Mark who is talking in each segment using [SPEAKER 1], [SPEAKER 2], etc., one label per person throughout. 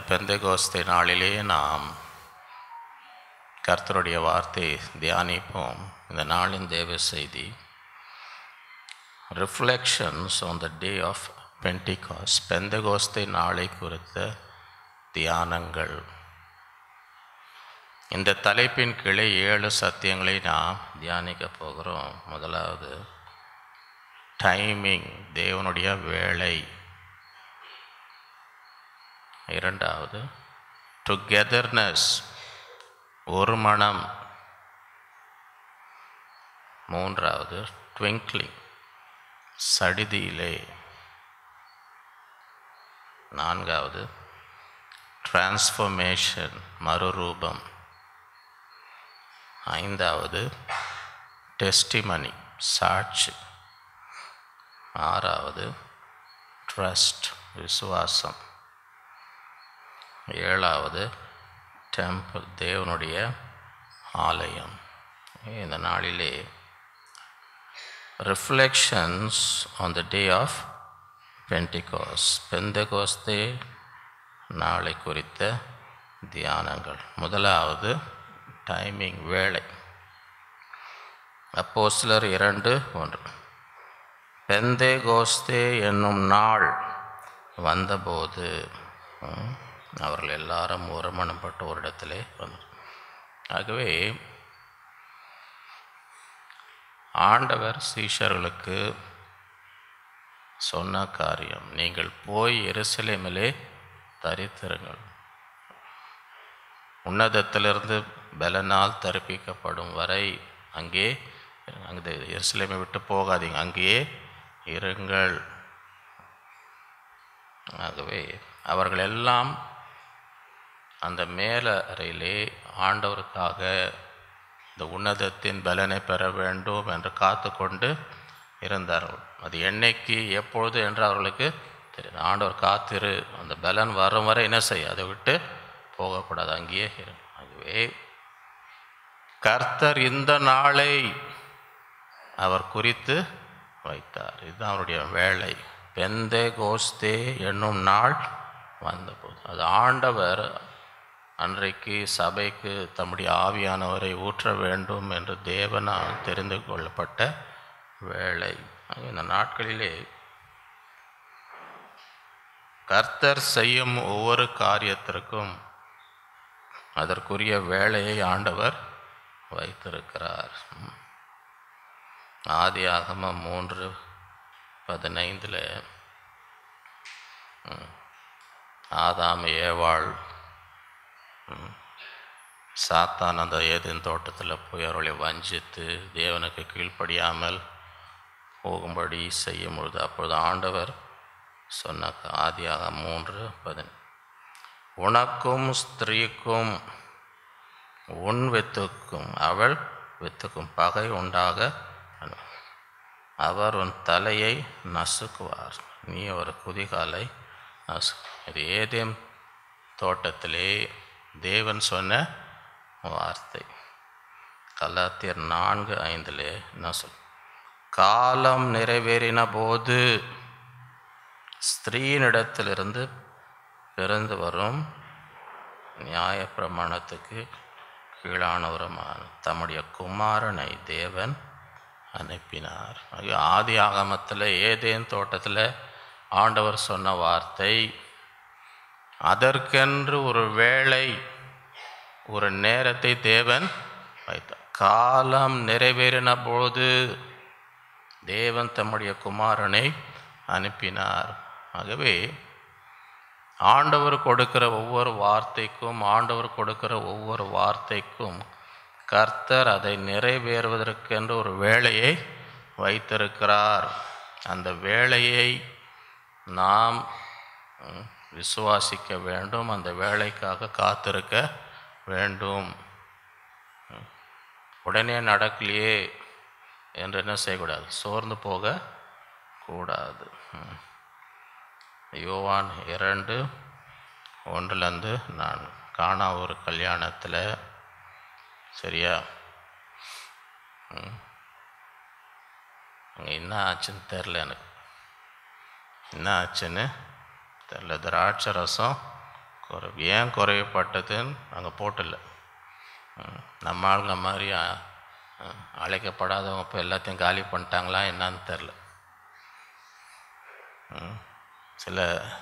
[SPEAKER 1] பெந்தகோஸ்தே நாளிலே நாம் கர்த்தருடைய வார்த்தை தியானிப்போம் இந்த நாளின் தேவ செய்தி reflections on the day of Pentecost பெந்தகோஸ்தே நாளை குறித்த தியானங்கள் இந்த தலைப்பின் கீழே ஏழு சத்தியங்களை நாம் தியானிக்க போகிறோம் முதலாவது டைமிங் தேவனுடைய வேலை இரண்டாவது டுகெதர்னஸ் ஒரு மனம் மூன்றாவது ட்விங்க்லிங் சடிதியிலே நான்காவது டிரான்ஸ்ஃபர்மேஷன் மறுரூபம் ஐந்தாவது டெஸ்டிமனி சாட்சி ஆறாவது ட்ரஸ்ட் விசுவாசம் ஏழாவது டெம்பிள் தேவனுடைய ஆலயம் இந்த நாளிலே reflections on the day of Pentecost பெந்தகோஸ்தே நாளை குறித்த தியானங்கள் முதலாவது டைமிங் வேலை அப்போ சிலர் இரண்டு ஒன்று பெந்தே கோஸ்தே என்னும் நாள் வந்தபோது ம், அவர்கள் எல்லாரும் ஒருமனப்பட்ட ஒரு இடத்திலே வந்தார் ஆகவே ஆண்டவர் சீஷர்களுக்கு சொன்ன காரியம் நீங்கள் போய் எருசலேமிலே தரித்திருங்கள் உன்னதத்திலிருந்து பலனால் தரிப்பிக்கப்படும் வரை அங்கே அங்கே எருசலேமை விட்டு போகாதீங்க அங்கேயே இருங்கள் ஆகவே அவர்கள் எல்லாம் அந்த மேல அறையிலே ஆண்டவருக்காக இந்த உன்னதத்தின் பலனை பெற வேண்டும் என்று காத்து கொண்டு இருந்தார்கள் அது என்னைக்கு எப்பொழுது என்று அவர்களுக்கு தெரியும் ஆண்டவர் காத்திரு அந்த பலன் வரும் வரை என்ன செய்ய அதை விட்டு போகக்கூடாது அங்கேயே இரு ஆகவே கர்த்தர் இந்த நாளை அவர் குறித்து வைத்தார் இதுதான் அவருடைய வேலை பெந்தே கோஸ்தே என்னும் நாள் வந்தபோது அது ஆண்டவர் அன்றைக்கு சபைக்கு தம்முடைய ஆவியானவரை ஊற்ற வேண்டும் என்று தேவனால் தெரிந்து கொள்ளப்பட்ட வேலை ஆக இந்த நாட்களிலே கர்த்தர் செய்யும் ஒவ்வொரு காரியத்திற்கும் அதற்குரிய வேலையை ஆண்டவர் வைத்திருக்கிறார் ஆதி ஆகமம் மூன்று பதினைந்தில் ஆதாம் ஏவாள் ம், சாத்தான் அந்த ஏதேன் தோட்டத்தில் போய் அவர்களை வஞ்சித்து தேவனுக்கு கீழ்ப்படியாமல் போகும்படி செய்யும் பொழுது அப்பொழுது ஆண்டவர் சொன்ன ஆதியாக மூன்று பதின உனக்கும் ஸ்திரீக்கும் உன் வித்துக்கும் அவள் வித்துக்கும் பகை உண்டாக அனு- அவர் உன் தலையை நசுக்குவார் நீ ஒரு குதிகாலை நசு இது ஏதேம் தோட்டத்திலே தேவன் சொன்ன வார்த்தை கலாத்தியர் நான்கு ஐந்திலே என்ன சொல் காலம் நிறைவேறின போது ஸ்திரீனிடத்திலிருந்து பிறந்து வரும் நியாயப்பிரமாணத்துக்கு கீழானவருமான தம்முடைய குமாரனை தேவன் அனுப்பினார் ஆகிய ஆதி ஆகமத்தில் ஏதேன் தோட்டத்தில் ஆண்டவர் சொன்ன வார்த்தை அதற்கென்று ஒரு வேளை ஒரு நேரத்தை தேவன் வைத்தார் காலம் நிறைவேறின போது தேவன் தம்முடைய குமாரனை அனுப்பினார் ஆகவே ஆண்டவர் கொடுக்கிற ஒவ்வொரு வார்த்தைக்கும் ஆண்டவர் கொடுக்கிற ஒவ்வொரு வார்த்தைக்கும் கர்த்தர் அதை நிறைவேறுவதற்கென்று ஒரு வேலையை வைத்திருக்கிறார் அந்த வேலையை நாம் ம், விசுவாசிக்க வேண்டும் அந்த வேலைக்காக காத்திருக்க வேண்டும் ம். உடனே நடக்கலையே என்று என்ன செய்யக்கூடாது சோர்ந்து போக கூடாது ம். யோவான் இரண்டு ஒன்றுலேருந்து நான் காணா ஒரு கல்யாணத்தில் சரியா ம். அங்கே என்ன ஆச்சுன்னு தெரில எனக்கு என்ன ஆச்சுன்னு தெரில திராட்சை ரசம் குறை ஏன் குறைவுபட்டதுன்னு அங்கே போட்டில்ல ம், நம்ம ஆளுங்க மாதிரி அ, அ, அழைக்கப்படாதவங்க இப்போ எல்லாத்தையும் காலி பண்ணிட்டாங்களா என்னன்னு தெரில ம், சில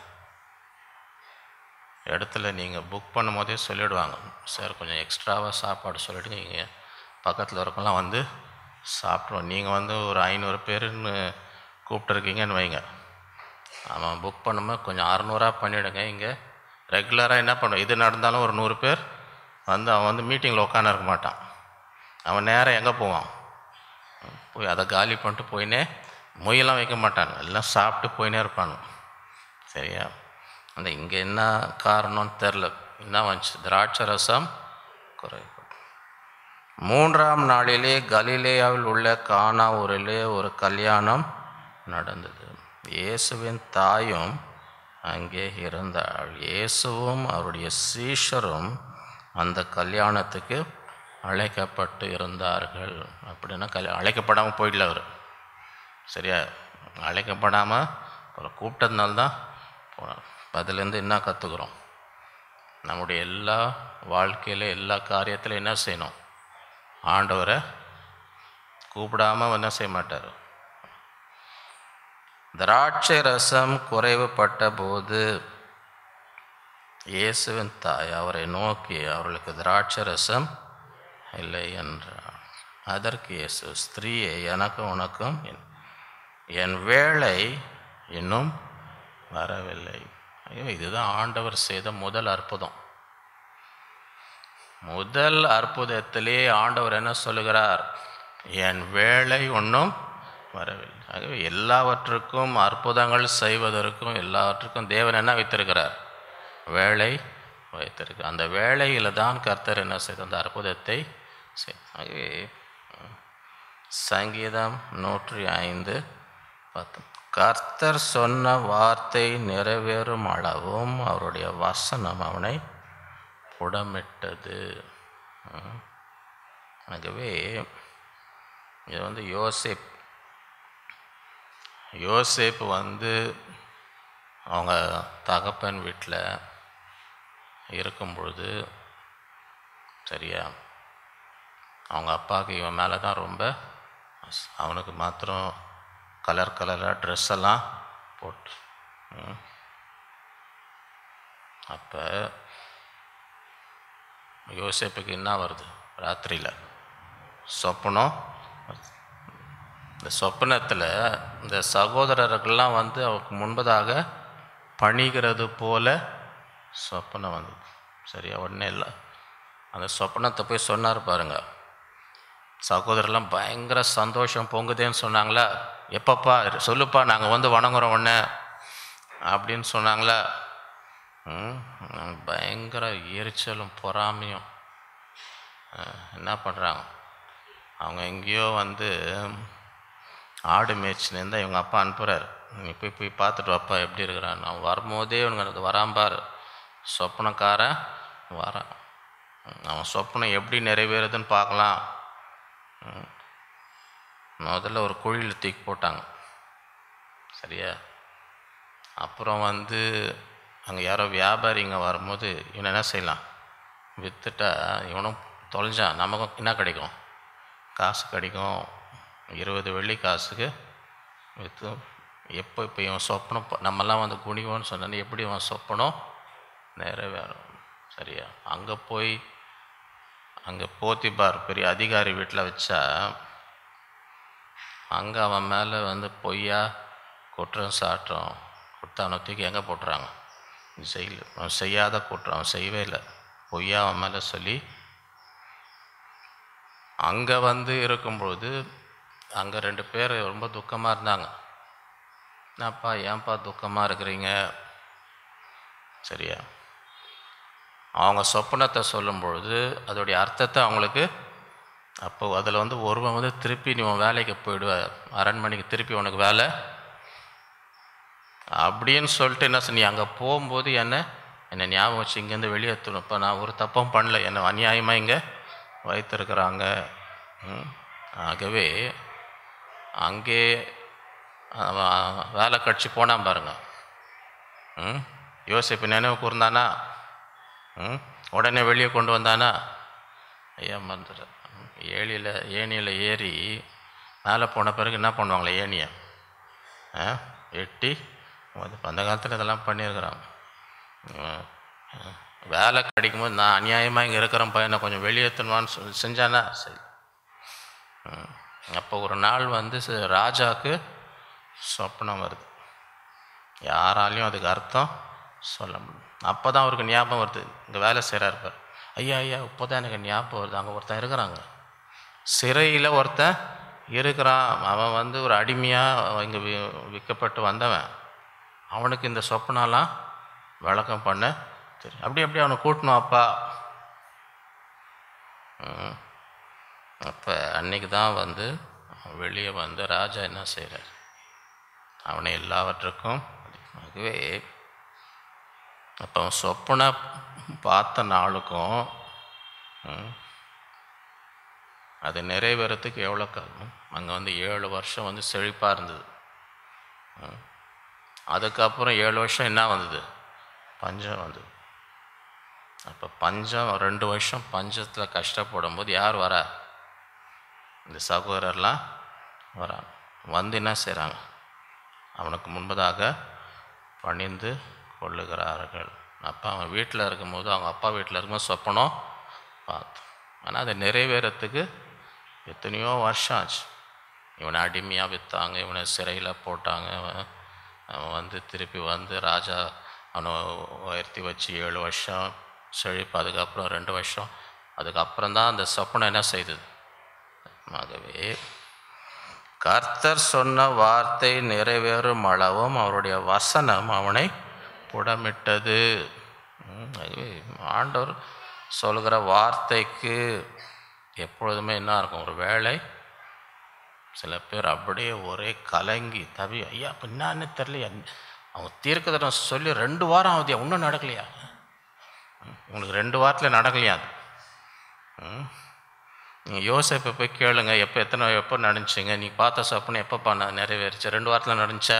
[SPEAKER 1] இடத்துல நீங்கள் புக் பண்ணும்போதே சொல்லிவிடுவாங்க சார் கொஞ்சம் எக்ஸ்ட்ராவாக சாப்பாடு சொல்லிவிட்டு நீங்கள் பக்கத்தில் இருக்கவங்களாம் வந்து சாப்பிட்ருவோம் நீங்கள் வந்து ஒரு ஐநூறு பேருன்னு கூப்பிட்டுருக்கீங்கன்னு வைங்க அவன் புக் பண்ணும்போது கொஞ்சம் அறநூறா பண்ணிவிடுங்க இங்கே ரெகுலராக என்ன பண்ணுவோம் இது நடந்தாலும் ஒரு நூறு பேர் வந்து அவன் வந்து மீட்டிங்கில் உட்காந்து இருக்க மாட்டான் அவன் நேராக எங்கே போவான் போய் அதை காலி பண்ணிட்டு போயினே மொய்யெல்லாம் வைக்க மாட்டாங்க எல்லாம் சாப்பிட்டு போயினே இருப்பாங்க சரியா அந்த இங்கே என்ன காரணம்னு தெரில என்ன வந்துச்சு திராட்சை ரசம் குறைபட்டு மூன்றாம் நாளிலே கலிலேயாவில் உள்ள கானா ஊரிலே ஒரு கல்யாணம் நடந்தது இயேசுவின் தாயும் அங்கே இருந்தாள் இயேசுவும் அவருடைய சீஷரும் அந்த கல்யாணத்துக்கு அழைக்கப்பட்டு இருந்தார்கள் அப்படின்னா கல்யா அழைக்கப்படாமல் போயிடல அவர் சரியா அழைக்கப்படாமல் அவரை கூப்பிட்டதுனால தான் போனார் அதுலேருந்து என்ன கற்றுக்குறோம் நம்முடைய எல்லா வாழ்க்கையில் எல்லா காரியத்திலும் என்ன செய்யணும் ஆண்டவரை கூப்பிடாம என்ன செய்ய மாட்டார் திராட்சை ரசம் குறைவுபட்ட போது இயேசுவின் தாய் அவரை நோக்கி அவர்களுக்கு திராட்சை ரசம் இல்லை என்றார் அதற்கு இயேசு ஸ்திரீயே எனக்கும் உனக்கும் என்- என் வேலை இன்னும் வரவில்லை ஐயோ இதுதான் ஆண்டவர் செய்த முதல் அற்புதம் முதல் அற்புதத்திலே ஆண்டவர் என்ன சொல்லுகிறார் என் வேலை ஒன்றும் வரவில்லை ஆகவே எல்லாவற்றுக்கும் அற்புதங்கள் செய்வதற்கும் எல்லாவற்றுக்கும் தேவன் என்ன வைத்திருக்கிறார் வேலை வைத்திருக்கு அந்த வேலையில் தான் கர்த்தர் என்ன செய்த அந்த அற்புதத்தை செய் ஆகவே ம், சங்கீதம் நூற்றி ஐந்து பத்து கர்த்தர் சொன்ன வார்த்தை நிறைவேறும் அளவும் அவருடைய வசனம் அவனை புடமிட்டது ம். ஆகவே இது வந்து யோசேப் யோசேப் வந்து அவங்க தகப்பன் வீட்டில் இருக்கும் பொழுது சரியா அவங்க அப்பாவுக்கு இவன் மேலே தான் ரொம்ப ஆசை. அவனுக்கு மாத்திரம் கலர் கலராக ட்ரெஸ் எல்லாம் போட்டு ம். அப்போ யோசேப்புக்கு என்ன வருது ராத்திரியில் சொப்பனம் இந்த சொப்பனத்தில் இந்த சகோதரர்கள்லாம் வந்து அவருக்கு முன்பதாக பணிகிறது போல சொப்பனம் வந்தது சரியா உடனே இல்லை அந்த சொப்பனத்தை போய் சொன்னார் பாருங்க சகோதரர்லாம் பயங்கர சந்தோஷம் பொங்குதேன்னு சொன்னாங்களா எப்பப்பா சொல்லுப்பா நாங்கள் வந்து வணங்குறோம் உடனே அப்படின்னு சொன்னாங்களா ம், பயங்கர எரிச்சலும் பொறாமையும் அஹ், என்ன பண்ணுறாங்க அவங்க எங்கேயோ வந்து ஆடு மேய்ச்சின்னு இவங்க அப்பா அனுப்புகிறார் நீ போய் போய் பார்த்துட்டு வாப்பா எப்படி இருக்கிறான் அவன் வரும்போதே இவனுக்கு வராம்பார் சொப்பனக்காரன் வரான் அவன் சொப்பனம் எப்படி நிறைவேறுதுன்னு பார்க்கலாம் ம். முதல்ல ஒரு குழியில் தூக்கி போட்டாங்க சரியா அப்புறம் வந்து அங்கே யாரோ வியாபாரிங்க வரும்போது இவனை என்ன செய்யலாம் விற்றுட்டா இவனும் தொலைஞ்சான் நமக்கும் என்ன கிடைக்கும் காசு கிடைக்கும் இருபது வெள்ளி காசுக்கு விற்று எப்போ இப்போ இவன் சொப்பனம் ப- நம்மெல்லாம் வந்து குனிவோன்னு சொன்னேன் எப்படி இவன் சொப்பனம் நிறைவேறும் சரியா அங்கே போய் அங்கே போத்திபார் பெரிய அதிகாரி வீட்டில் வச்சா அங்கே அவன் மேலே வந்து பொய்யா குற்றம் சாட்டம் கொடுத்து அவனை தூக்கி எங்கே போட்டுறாங்க ஜெயில் அவன் செய்யாத குற்றம் அவன் செய்யவே இல்லை பொய்யா அவன் மேலே சொல்லி அங்கே வந்து இருக்கும்பொழுது அங்கே ரெண்டு பேர் ரொம்ப துக்கமாக இருந்தாங்க என்னப்பா ஏன்ப்பா துக்கமாக இருக்கிறீங்க சரியா அவங்க சொப்பனத்தை சொல்லும் பொழுது அதோடைய அர்த்தத்தை அவங்களுக்கு அப்போ அதில் வந்து ஒருவன் வந்து திருப்பி நீ உன் வேலைக்கு போயிடுவ அரண்மனைக்கு திருப்பி உனக்கு வேலை அப்படின்னு சொல்லிட்டு என்ன சொன்ன நீ அங்கே போகும்போது என்ன என்னை ஞாபகம் வச்சு இங்கேருந்து வெளியே எத்தணும் இப்போ நான் ஒரு தப்பும் பண்ணல என்னை அநியாயமாக இங்கே வைத்திருக்கிறாங்க ம். ஆகவே அங்கே அவன் வேலை கட்சி போனான் பாருங்க ம் யோசிப்பு நினைவு கூர்ந்தானா ம் உடனே வெளியே கொண்டு வந்தானா ஐயா மறந்துடு ஏழியில் ஏணியில் ஏறி மேலே போன பிறகு என்ன பண்ணுவாங்களே ஏணியை ஆ எட்டி அது அந்த காலத்தில் இதெல்லாம் பண்ணியிருக்கிறாங்க ம், ம். வேலை கிடைக்கும்போது நான் அநியாயமாக இங்கே இருக்கிறேன் பையனை கொஞ்சம் வெளியேற்றணுவான்னு சொல்லி செஞ்சானா சரி ம். அப்போ ஒரு நாள் வந்து ச- ராஜாவுக்கு சொப்பனம் வருது யாராலையும் அதுக்கு அர்த்தம் சொல்ல முடியும் அப்போ தான் அவருக்கு ஞாபகம் வருது இங்கே வேலை செய்கிறாரு பார் ஐயா ஐயா இப்போ தான் எனக்கு ஞாபகம் வருது அங்கே ஒருத்தன் இருக்கிறாங்க சிறையில் ஒருத்தன் இருக்கிறான் அவன் வந்து ஒரு அடிமையாக இங்கே வி விற்கப்பட்டு வந்தவன் அவனுக்கு இந்த சொப்பனெல்லாம் விளக்கம் பண்ண தெரியும் அப்படி அப்படி அவனை கூட்டணும் அப்பா ம். அப்போ அன்னைக்கு தான் வந்து வெளியே வந்து ராஜா என்ன செய்கிறார் அவனை எல்லாவற்றுக்கும் ஆகவே அப்போ அவன் சொப்பனை பார்த்த நாளுக்கும் ம், அது நிறைவேறத்துக்கு எவ்வளோ காலம் அங்கே வந்து ஏழு வருஷம் வந்து செழிப்பாக இருந்தது ம். அதுக்கப்புறம் ஏழு வருஷம் என்ன வந்தது பஞ்சம் வந்தது அப்போ பஞ்சம் ரெண்டு வருஷம் பஞ்சத்தில் கஷ்டப்படும் போது யார் வரா இந்த சகோதரர்லாம் வராங்க வந்து என்ன செய்கிறாங்க அவனுக்கு முன்பதாக பணிந்து கொள்ளுகிறார்கள் அப்போ அவன் வீட்டில் இருக்கும்போது அவங்க அப்பா வீட்டில் இருக்கும்போது சொப்பனம் பார்த்தோம் ஆனால் அது நிறைவேறத்துக்கு எத்தனையோ வருஷம் ஆச்சு இவனை அடிமையாக விற்றாங்க இவனை சிறையில் போட்டாங்க அவன் அவன் வந்து திருப்பி வந்து ராஜா அவனை உயர்த்தி வச்சு ஏழு வருஷம் செழிப்பு அதுக்கப்புறம் ரெண்டு வருஷம் அதுக்கப்புறம் தான் அந்த சொப்பனம் என்ன செய்தது ஆகவே கர்த்தர் சொன்ன வார்த்தை நிறைவேறும் அளவும் அவருடைய வசனம் அவனை புடமிட்டது ம், ஆகவே ஆண்டவர் சொல்கிற வார்த்தைக்கு எப்பொழுதுமே என்ன இருக்கும் ஒரு வேலை சில பேர் அப்படியே ஒரே கலங்கி தவி ஐயா அப்போ என்னன்னு தெரியலையா அவங்க தீர்க்கதரம் சொல்லி ரெண்டு வாரம் ஆகுதியா இன்னும் நடக்கலையா ம், உங்களுக்கு ரெண்டு வாரத்தில் நடக்கலையா அது ம் நீங்கள் யோசிப்பை போய் கேளுங்க எப்போ எத்தனை எப்போ நடந்துச்சுங்க நீ பார்த்த சொப்பனை எப்போ பண்ண நிறைவேறுச்சு ரெண்டு வாரத்தில் நடந்துச்சா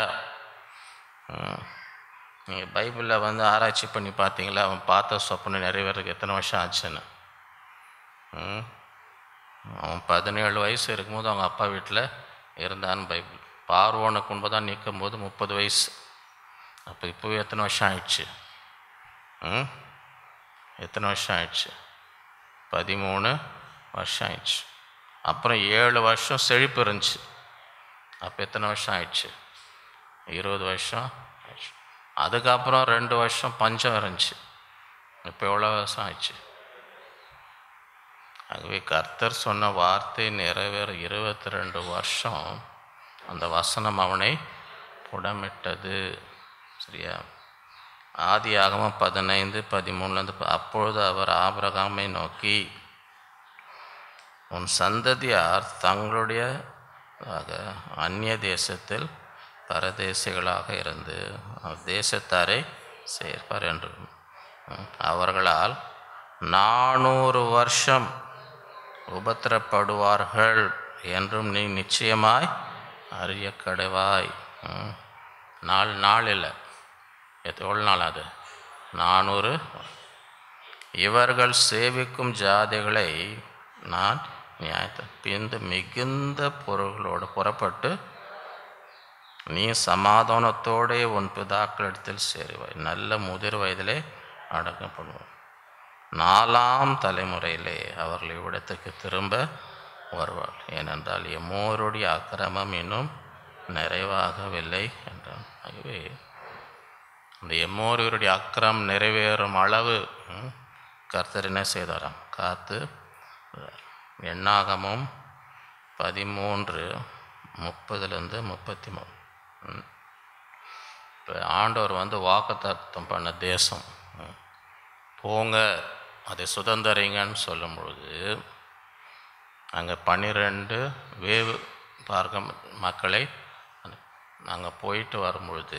[SPEAKER 1] நீங்கள் பைபிளில் வந்து ஆராய்ச்சி பண்ணி பார்த்தீங்களா அவன் பார்த்த சொப்பனை நிறைவேறதுக்கு எத்தனை வருஷம் ஆச்சுன்னு ம். அவன் பதினேழு வயசு இருக்கும்போது அவங்க அப்பா வீட்டில் இருந்தான்னு பைபிள் பார்வோனுக்கு முன்பு தான் நிற்கும் போது முப்பது வயசு அப்போ இப்போவே எத்தனை வருஷம் ஆயிடுச்சு ம் எத்தனை வருஷம் ஆயிடுச்சு பதிமூணு வருஷம் ஆயிடுச்சு அப்புறம் ஏழு வருஷம் செழிப்பு இருந்துச்சு அப்போ எத்தனை வருஷம் ஆயிடுச்சு இருபது வருஷம் ஆயிடுச்சு அதுக்கப்புறம் ரெண்டு வருஷம் பஞ்சம் இருந்துச்சு இப்போ எவ்வளோ வருஷம் ஆயிடுச்சு ஆகவே கர்த்தர் சொன்ன வார்த்தை நிறைவேற இருபத்தி ரெண்டு வருஷம் அந்த வசனம் அவனை புடமிட்டது சரியா ஆதியாகமம் பதினைந்து பதிமூணுலேருந்து அப்பொழுது அவர் ஆபிரகாமை நோக்கி உன் சந்ததியார் தங்களுடைய ஆக அந்நிய தேசத்தில் பரதேசிகளாக இருந்து தேசத்தாரை சேர்ப்பார் என்று ம், அவர்களால் நானூறு வருஷம் உபத்திரப்படுவார்கள் என்றும் நீ நிச்சயமாய் அறிய கடைவாய் ம். நாலு நாள் இல்லை எத் எவ்வளோ நாள் அது நானூறு இவர்கள் சேவிக்கும் ஜாதிகளை நான் நியாயத்தை பிந்து மிகுந்த பொருள்களோடு புறப்பட்டு நீ சமாதானத்தோடே உன் பிதாக்களிடத்தில் சேருவாய் நல்ல முதிர் வயதிலே அடக்கம் பண்ணுவாய் நாலாம் தலைமுறையிலே அவர்கள் இவ்விடத்துக்கு திரும்ப வருவாள் ஏனென்றால் எம்மோருடைய அக்கிரமம் இன்னும் நிறைவாகவில்லை என்றான் ஆகவே அந்த எம்மோருடைய அக்கிரம் நிறைவேறும் அளவு ம், கர்த்தர் என்ன செய்தாராம் காத்து எண்ணாகமும் பதிமூன்று முப்பதுலேருந்து முப்பத்தி மூணு ம். இப்போ ஆண்டவர் வந்து வாக்குத்தத்தம் பண்ண தேசம் ம். போங்க அதை சுதந்திரிங்கன்னு சொல்லும் பொழுது அங்கே பன்னிரெண்டு வேவு பார்க்க மக்களை நாங்கள் போயிட்டு வரும்பொழுது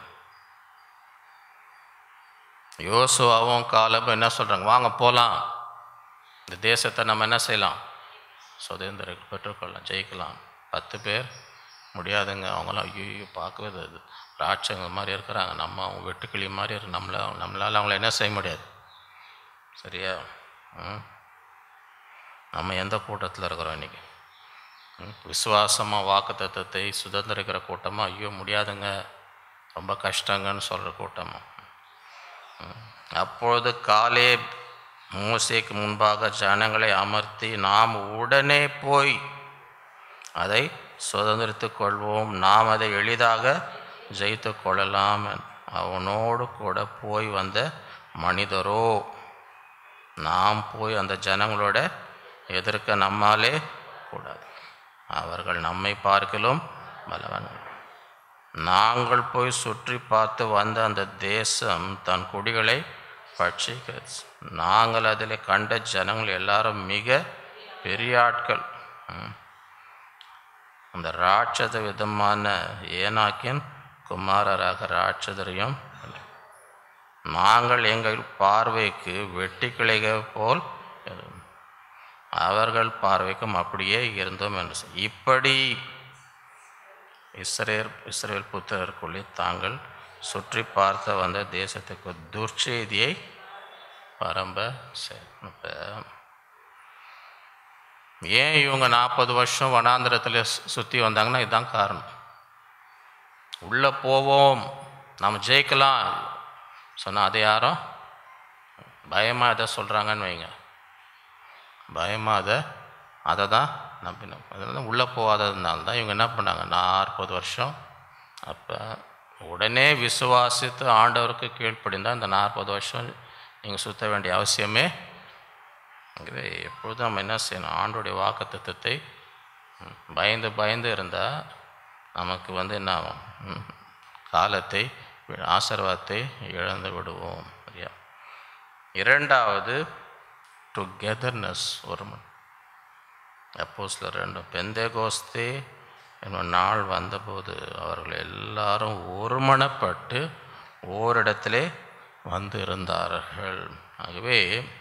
[SPEAKER 1] யோசுவாவும் காலமும் என்ன சொல்கிறாங்க வாங்க போகலாம் இந்த தேசத்தை நம்ம என்ன செய்யலாம் சுதந்திரம் பெற்றுக்கொள்ளலாம் ஜெயிக்கலாம் பத்து பேர் முடியாதுங்க அவங்களாம் ஐயோ பார்க்கவே அது ராட்சங்க மாதிரி இருக்கிறாங்க நம்ம அவங்க வெட்டுக்கிளி மாதிரி இருக்கு நம்மள நம்மளால் அவங்கள என்ன செய்ய முடியாது சரியா ம் நம்ம எந்த கூட்டத்தில் இருக்கிறோம் இன்றைக்கி விசுவாசமாக வாக்கு தத்துவத்தை சுதந்திரிக்கிற கூட்டமாக ஐயோ முடியாதுங்க ரொம்ப கஷ்டங்கன்னு சொல்கிற கூட்டமா ம். அப்பொழுது காலே மோசேக்கு முன்பாக ஜனங்களை அமர்த்தி நாம் உடனே போய் அதை சுதந்திரித்துக் கொள்வோம் நாம் அதை எளிதாக ஜெயித்து கொள்ளலாம் என்- அவனோடு கூட போய் வந்த மனிதரோ நாம் போய் அந்த ஜனங்களோட எதிர்க்க நம்மாலே கூடாது அவர்கள் நம்மை பார்க்கலும் பலவான்கள் நாங்கள் போய் சுற்றி பார்த்து வந்த அந்த தேசம் தன் குடிகளை பட்சிக்கிறது நாங்கள் அதில் கண்ட ஜனங்கள் எல்லாரும் மிக பெரிய ஆட்கள் ம். அந்த ராட்சத விதமான ஏனாக்கின் குமாரராக ராட்சதரையும் நாங்கள் எங்கள் பார்வைக்கு வெட்டி கிளைகள் போல் இருந்தோம். அவர்கள் பார்வைக்கும் அப்படியே இருந்தோம் என்று சொல் இப்படி இஸ்ரேல் இஸ்ரேல் புத்திரருக்குள்ளே தாங்கள் சுற்றி பார்த்த வந்த தேசத்துக்கு துர்ச்செய்தியை பரம்ப செ- இப்ப ஏன் இவங்க நாற்பது வருஷம் வனாந்திரத்தில் சுற்றி வந்தாங்கன்னா இதுதான் காரணம் உள்ளே போவோம் நம்ம ஜெயிக்கலாம் சொன்னால் அதை யாரும் பயமாக எதை சொல்கிறாங்கன்னு வைங்க பயமாக அதை அதை தான் நம்பினோம் அதனால தான் உள்ளே போகாததுனால தான் இவங்க என்ன பண்ணாங்க நாற்பது வருஷம் அப்போ உடனே விசுவாசித்து ஆண்டவருக்கு கீழ்ப்படிந்தால் இந்த நாற்பது வருஷம் நீங்கள் சுற்ற வேண்டிய அவசியமே இது எப்பொழுதும் நம்ம என்ன செய்யணும் ஆண்டோடைய வாக்கு தத்துவத்தை பயந்து பயந்து இருந்தால் நமக்கு வந்து என்ன ஆகும் ம், காலத்தை ஆசீர்வாதத்தை இழந்து விடுவோம் சரியா இரண்டாவது டுகெதர்னஸ் ஒரு அப்போ சில ரெண்டு பெந்தேகோஸ்தே என்னும் நாள் வந்தபோது அவர்கள் எல்லாரும் ஒருமனப்பட்டு ஓரிடத்திலே வந்து இருந்தார்கள் ஆகவே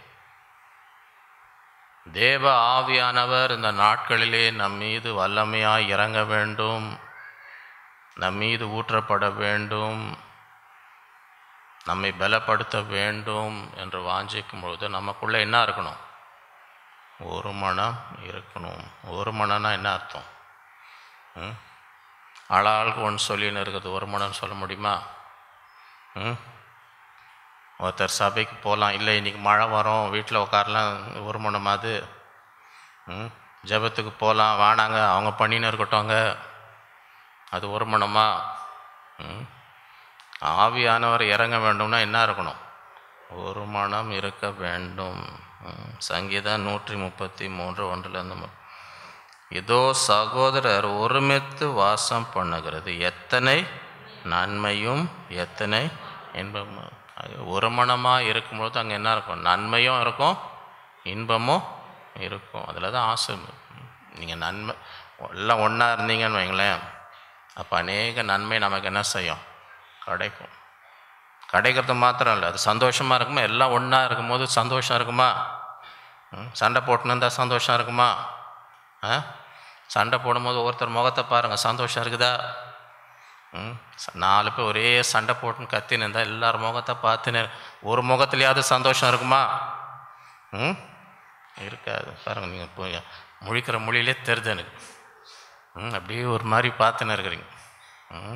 [SPEAKER 1] தேவ ஆவியானவர் இந்த நாட்களிலே நம் மீது வல்லமையாய் இறங்க வேண்டும் நம் மீது ஊற்றப்பட வேண்டும் நம்மை பலப்படுத்த வேண்டும் என்று வாஞ்சிக்கும் பொழுது நமக்குள்ளே என்ன இருக்கணும் ஒரு மனம் இருக்கணும் ஒரு மனம்னா என்ன அர்த்தம் ம் ஆளாளுக்கு ஒன்று சொல்லின்னு இருக்குது ஒரு மனம்னு சொல்ல முடியுமா ம் ஒருத்தர் சபைக்கு போகலாம் இல்லை இன்றைக்கி மழை வரும் வீட்டில் உட்காரலாம் ஒரு மணமாது ம் ஜெபத்துக்கு போகலாம் வானாங்க அவங்க பண்ணின்னு இருக்கட்டோங்க அது ஒரு மணமா ம் ஆவியானவர் இறங்க வேண்டும்னா என்ன இருக்கணும் ஒரு மனம் இருக்க வேண்டும் ம், சங்கீதம் நூற்றி முப்பத்தி மூன்று ஒன்றிலிருந்து மு- இதோ சகோதரர் ஒருமித்து வாசம் பண்ணுகிறது எத்தனை நன்மையும் எத்தனை இன்பமும் அது ஒரு மனமாக இருக்கும்பொழுது அங்கே என்ன இருக்கும் நன்மையும் இருக்கும் இன்பமும் இருக்கும் அதில் தான் ஆசை நீங்கள் நன்மை எல்லாம் ஒன்றா இருந்தீங்கன்னு வைங்களேன் அப்போ அநேக நன்மை நமக்கு என்ன செய்யும் கிடைக்கும் கிடைக்கிறது மாத்திரம் இல்லை அது சந்தோஷமாக இருக்குமா எல்லாம் ஒன்றா இருக்கும்போது சந்தோஷம் இருக்குமா ம், சண்டை போட்டுன்னு இருந்தால் சந்தோஷம் இருக்குமா ஆ சண்டை போடும்போது ஒருத்தர் முகத்தை பாருங்கள் சந்தோஷம் இருக்குதா ம் ச- நாலு பேர் ஒரே சண்டை போட்டுன்னு கத்தின்னு இருந்தால் எல்லார் முகத்தை பார்த்துன்னு ஒரு முகத்துலையாவது சந்தோஷம் இருக்குமா ம் இருக்காது பாருங்கள் நீங்கள் போய் முழிக்கிற மொழியிலே தெரியுது எனக்கு ம் அப்படியே ஒரு மாதிரி பார்த்துன்னு இருக்கிறீங்க ம்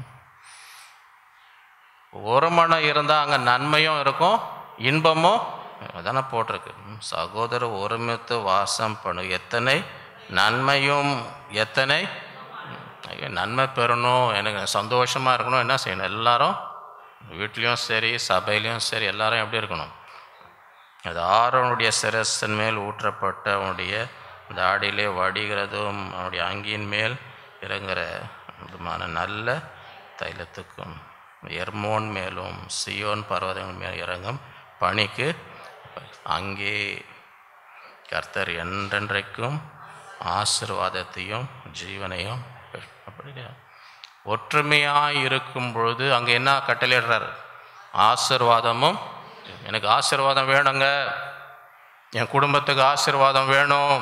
[SPEAKER 1] ஒரு மனம் இருந்தால் அங்கே நன்மையும் இருக்கும் இன்பமும் அதானே போட்டிருக்கு ம், சகோதரர் ஒருமித்து வாசம் பண்ணு எத்தனை நன்மையும் எத்தனை ம், ஐயோ, நன்மை பெறணும் எனக்கு சந்தோஷமாக இருக்கணும் என்ன செய்யணும் எல்லாரும் வீட்லேயும் சரி சபையிலையும் சரி எல்லாரும் எப்படி இருக்கணும் அது ஆரோனுடைய சிரசின் மேல் ஊற்றப்பட்ட அவனுடைய தாடியிலே வடிகிறதும் அவனுடைய அங்கியின் மேல் இறங்குற விதமான நல்ல தைலத்துக்கும் எர்மோன் மேலும் சியோன் பர்வதங்கள் மேல் இறங்கும் பணிக்கு அங்கே கர்த்தர் என்றென்றைக்கும் ஆசீர்வாதத்தையும் ஜீவனையும் பெ- அப்படியா ஒற்றுமையாக இருக்கும் பொழுது அங்கே என்ன கட்டளையிடுறார் ஆசீர்வாதமும் எனக்கு ஆசீர்வாதம் வேணுங்க என் குடும்பத்துக்கு ஆசீர்வாதம் வேணும்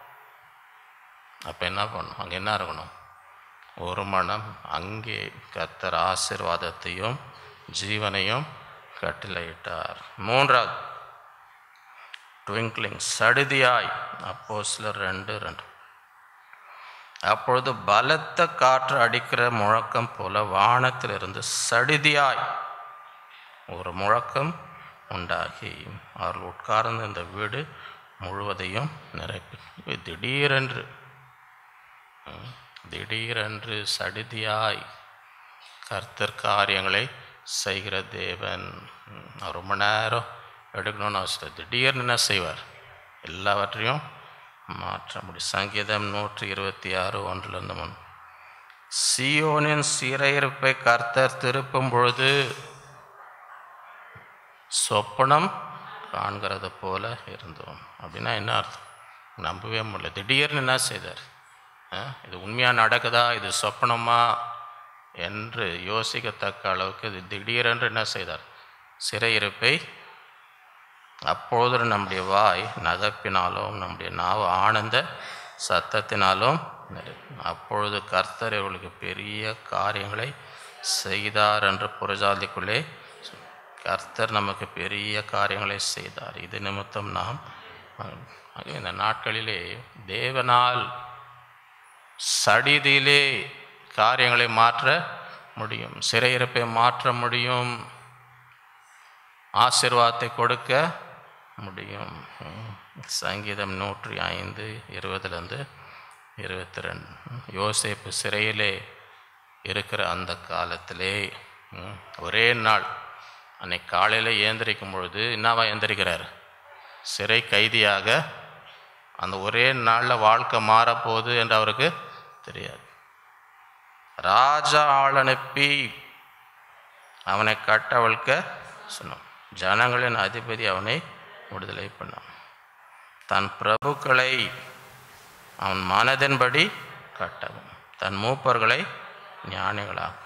[SPEAKER 1] அப்போ என்ன பண்ணும் அங்கே என்ன இருக்கணும் ஒரு மனம் அங்கே கர்த்தர் ஆசீர்வாதத்தையும் ஜீவனையும் கட்டளையிட்டார் மூன்றாவது ட்விங்க்லிங் சடுதியாய் அப்போ சிலர் ரெண்டு ரெண்டு அப்பொழுது பலத்த காற்று அடிக்கிற முழக்கம் போல வானத்திலிருந்து சடுதியாய் ஒரு முழக்கம் உண்டாகி அவர்கள் உட்கார்ந்த இந்த வீடு முழுவதையும் நிரப்பி இது திடீரென்று ம், திடீரென்று சடுதியாய் கர்த்தர் காரியங்களை செய்கிற தேவன் ம், அவர் ரொம்ப நேரம் எடுக்கணும்னு அவசியம் இல்லை. திடீர்னு என்ன செய்வார் எல்லாவற்றையும் மாற்ற முடியும் சங்கீதம் நூற்றி இருபத்தி ஆறு ஒன்றிலிருந்து முன் சியோனின் சிறையிருப்பை கர்த்தர் திருப்பும் பொழுது சொப்பனம் காண்கிறது போல இருந்தோம் அப்படின்னா என்ன அர்த்தம் நம்பவே முடியல திடீர்னு என்ன செய்தார் ஆ, இது உண்மையாக நடக்குதா இது சொப்பனமா என்று யோசிக்கத்தக்க அளவுக்கு இது திடீரென்று என்ன செய்தார் சிறையிருப்பை அப்பொழுது நம்முடைய வாய் நகப்பினாலும் நம்முடைய நாவு ஆனந்த சத்தத்தினாலும் நிறையும். அப்பொழுது கர்த்தர் இவர்களுக்கு பெரிய காரியங்களை செய்தார் என்று புறஜாதிக்குள்ளே சொ- கர்த்தர் நமக்கு பெரிய காரியங்களை செய்தார் இது நிமித்தம் நாம் ஆகவே இந்த நாட்களிலே தேவனால் சடிதியிலே காரியங்களை மாற்ற முடியும் சிறையிருப்பை மாற்ற முடியும் ஆசீர்வாதத்தை கொடுக்க முடியும் ம். சங்கீதம் நூற்றி ஐந்து இருபதுலேருந்து இருபத்தி ரெண்டு யோசேப்பு சிறையிலே இருக்கிற அந்த காலத்திலே ம், ஒரே நாள் அன்னைக்கு காலையில் ஏந்திரிக்கும் பொழுது என்னவா ஏந்திரிக்கிறார் சிறை கைதியாக அந்த ஒரே நாளில் வாழ்க்கை மாறப்போகுது என்று அவருக்கு தெரியாது ராஜா ஆள் அனுப்பி அவனை கட்டவிழ்க்க சொன்னான் ஜனங்களின் அதிபதி அவனை விடுதலை பண்ணான் தன் பிரபுக்களை அவன் மனதின்படி கட்டவும் தன் மூப்பர்களை ஞானிகளாகும்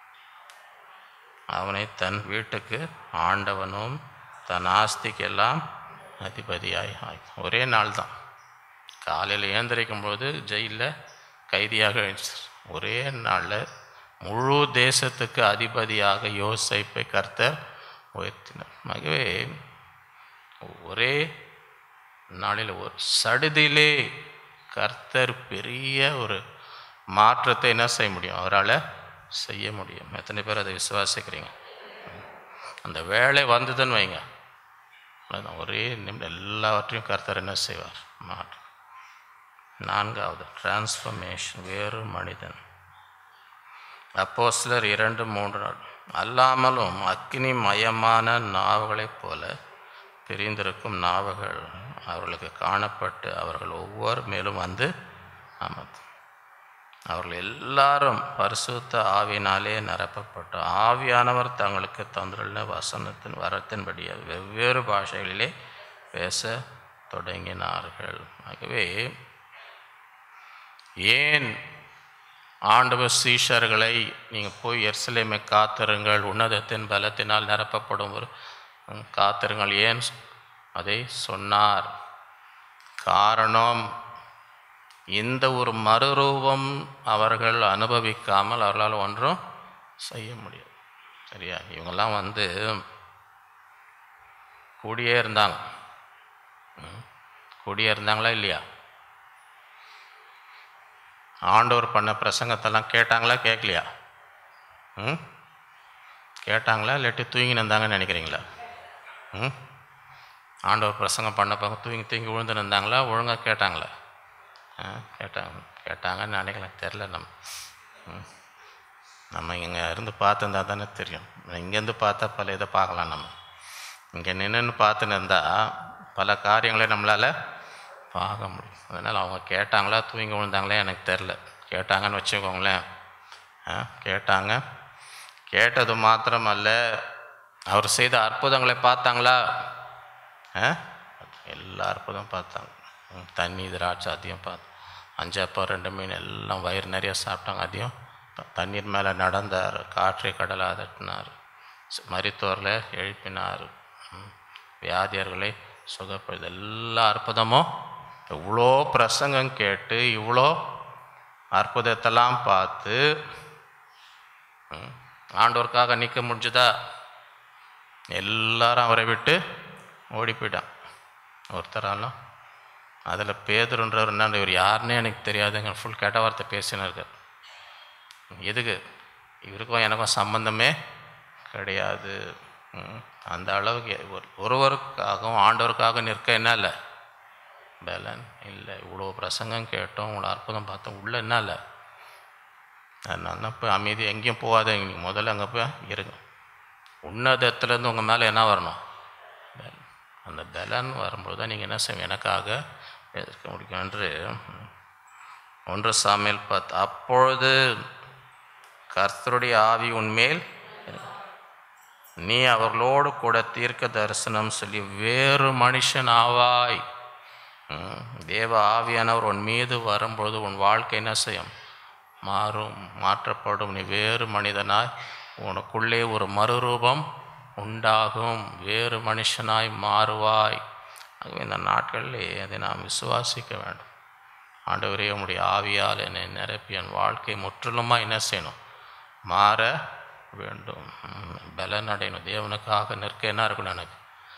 [SPEAKER 1] அவனை தன் வீட்டுக்கு ஆண்டவனும் தன் ஆஸ்திக்கெல்லாம் அதிபதியாய் ஆய் ஒரே நாள் தான் காலையில் ஏந்திரிக்கும் போது ஜெயிலில் கைதியாக எழுந்தார். ஒரே நாளில் முழு தேசத்துக்கு அதிபதியாக யோசைப்பை கர்த்தர் உயர்த்தினார் ஆகவே ஒரே நாளில் ஒரு சடுதியிலே கர்த்தர் பெரிய ஒரு மாற்றத்தை என்ன செய்ய முடியும் அவரால் செய்ய முடியும் எத்தனை பேர் அதை விசுவாசிக்கிறீங்க அந்த வேலை வந்ததுன்னு வைங்க அவ்வளவுதான். ஒரே நிமிடம் எல்லாவற்றையும் கர்த்தர் என்ன செய்வார் மாற்றம் நான்காவது டிரான்ஸ்ஃபர்மேஷன் வேறு மனிதன் அப்போஸ்லர் இரண்டு மூன்று நாள் அல்லாமலும் அக்கினி மயமான நாவுகளைப் போல பிரிந்திருக்கும் நாவுகள் அவர்களுக்கு காணப்பட்டு அவர்கள் ஒவ்வொரு மேலும் வந்து அமர்ந்து அவர்கள் எல்லாரும் பரிசுத்த ஆவியினாலே நிரப்பப்பட்ட ஆவியானவர் தங்களுக்கு தந்துள்ள வசனத்தின் வரத்தின்படியே வெவ்வேறு பாஷைகளிலே பேச தொடங்கினார்கள் ஆகவே ஏன் ஆண்டவர் சீஷர்களை நீங்கள் போய் எர்சலேமை காத்திருங்கள் உன்னதத்தின் பலத்தினால் நிரப்பப்படும் ஒரு ம், காத்திருங்கள் ஏன் அதை சொன்னார் காரணம் இந்த ஒரு மறுரூபம் அவர்கள் அனுபவிக்காமல் அவர்களால் ஒன்றும் செய்ய முடியாது சரியா இவங்கெல்லாம் வந்து கூடியே இருந்தாங்க ம், கூடியே இருந்தாங்களா இல்லையா ஆண்டவர் பண்ண பிரசங்கத்தெல்லாம் கேட்டாங்களா கேட்கலையா ம் கேட்டாங்களா இல்லாட்டி தூங்கின்னு இருந்தாங்கன்னு நினைக்கிறீங்களா ம் ஆண்டவர் பிரசங்கம் பண்ணப்போ தூங்கி தூங்கி விழுந்து இருந்தாங்களா ஒழுங்காக கேட்டாங்களா ஆ கேட்டாங்க கேட்டாங்கன்னு நினைக்கலாம் தெரில நம்ம ம். நம்ம இங்கே இருந்து பார்த்துருந்தா தானே தெரியும் இங்கேருந்து பார்த்தா பல இதை பார்க்கலாம் நம்ம இங்கே நின்றுன்னு பார்த்துன்னு இருந்தால் பல காரியங்களை நம்மளால் பார்க்க முடியும் அதனால் அவங்க கேட்டாங்களா தூங்கி விழுந்தாங்களே எனக்கு தெரில கேட்டாங்கன்னு வச்சுக்கோங்களேன் ஆ கேட்டாங்க கேட்டது மாத்திரமல்ல அவர் செய்த அற்புதங்களை பார்த்தாங்களா ஆ எல்லா அற்புதம் பார்த்தாங்க ம், தண்ணி திராட்சை அதையும் பார்த்து அஞ்சு அப்போ ரெண்டு மீன் எல்லாம் வயிறு நிறைய சாப்பிட்டாங்க அதையும் த- தண்ணீர் மேலே நடந்தார் காற்றை கடலை அதட்டினார் மருத்துவர்களை எழுப்பினார் ம், வியாதியர்களை சுகப்படுது எல்லா அற்புதமும் இவ்வளோ பிரசங்கம் கேட்டு இவ்வளோ அற்புதத்தெல்லாம் பார்த்து ம், ஆண்டவருக்காக நிற்க முடிஞ்சுதா எல்லாரும் அவரை விட்டு ஓடி போயிட்டான் ஒருத்தராலும் அதில் பேதுருன்றவர் என்ன இவர் யாருன்னே எனக்கு தெரியாதுங்க ஃபுல் கெட்ட வார்த்தை பேசினார் எதுக்கு இவருக்கும் எனக்கும் சம்பந்தமே கிடையாது ம். அந்த அளவுக்கு ஒரு- ஒருவருக்காகவும் ஆண்டவருக்காக நிற்க என்ன இல்லை பலன் இல்லை இவ்வளோ பிரசங்கம் கேட்டோம் இவ்வளோ அற்புதம் பார்த்தோம் உள்ள என்ன இல்லை அதனால தான் போய் அமைதி எங்கேயும் போகாதீங்க நீங்கள் முதல்ல அங்கே போய் இருங்க உன்னதத்துலேருந்து உங்கள் மேலே என்ன வரணும் பலன். அந்த பலன் வரும்போது தான் நீங்கள் என்ன செய்வீங்க எனக்காக எதிர்க்க முடியும் என்று ஒன்று சாமியல் பார்த்து அப்பொழுது கர்த்தருடைய ஆவி உன்மேல் நீ அவர்களோடு கூட தீர்க்க தரிசனம் சொல்லி வேறு மனுஷன் ஆவாய் ம், தேவ ஆவியானவர் உன் மீது வரும்பொழுது உன் வாழ்க்கை என்ன செய்யும் மாறும் மாற்றப்படும் நீ வேறு மனிதனாய் உனக்குள்ளே ஒரு மறுரூபம் உண்டாகும் வேறு மனுஷனாய் மாறுவாய் ஆகவே இந்த நாட்களிலே அதை நாம் விசுவாசிக்க வேண்டும் ஆண்டவரே உம்முடைய ஆவியால் என்னை நிரப்பி என் வாழ்க்கை முற்றிலுமாக என்ன செய்யணும் மாற வேண்டும் ம், பலன் அடையணும் தேவனுக்காக நிற்க என்ன இருக்கணும் எனக்கு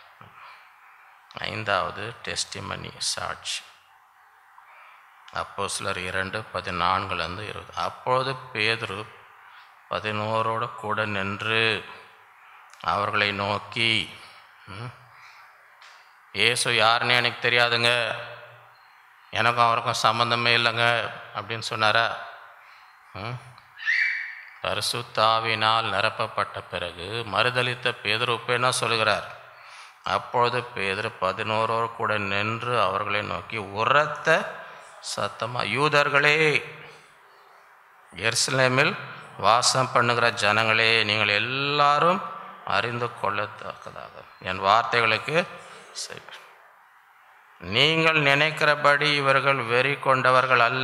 [SPEAKER 1] ஐந்தாவது டெஸ்டிமனி சாட்சி அப்போ சிலர் இரண்டு பதினான்குலேருந்து இருபது அப்பொழுது பேதுரு பதினோரோட கூட நின்று அவர்களை நோக்கி ம், இயேசு யாருன்னு எனக்கு தெரியாதுங்க எனக்கும் அவருக்கும் சம்மந்தமே இல்லைங்க அப்படின்னு சொன்னாரா ம்? பரிசுத்தாவினால் நிரப்பப்பட்ட பிறகு மறுதலித்த பேதுரு இப்ப என்ன சொல்கிறார் அப்பொழுது பேதுரு பதினோரோர் கூட நின்று அவர்களை நோக்கி உரத்த சத்தமா யூதர்களே எருசலேமில் வாசம் பண்ணுகிற ஜனங்களே நீங்கள் எல்லாரும் அறிந்து கொள்ளத்தக்கதாக என் வார்த்தைகளுக்கு செவி நீங்கள் நினைக்கிறபடி இவர்கள் வெறி கொண்டவர்கள் அல்ல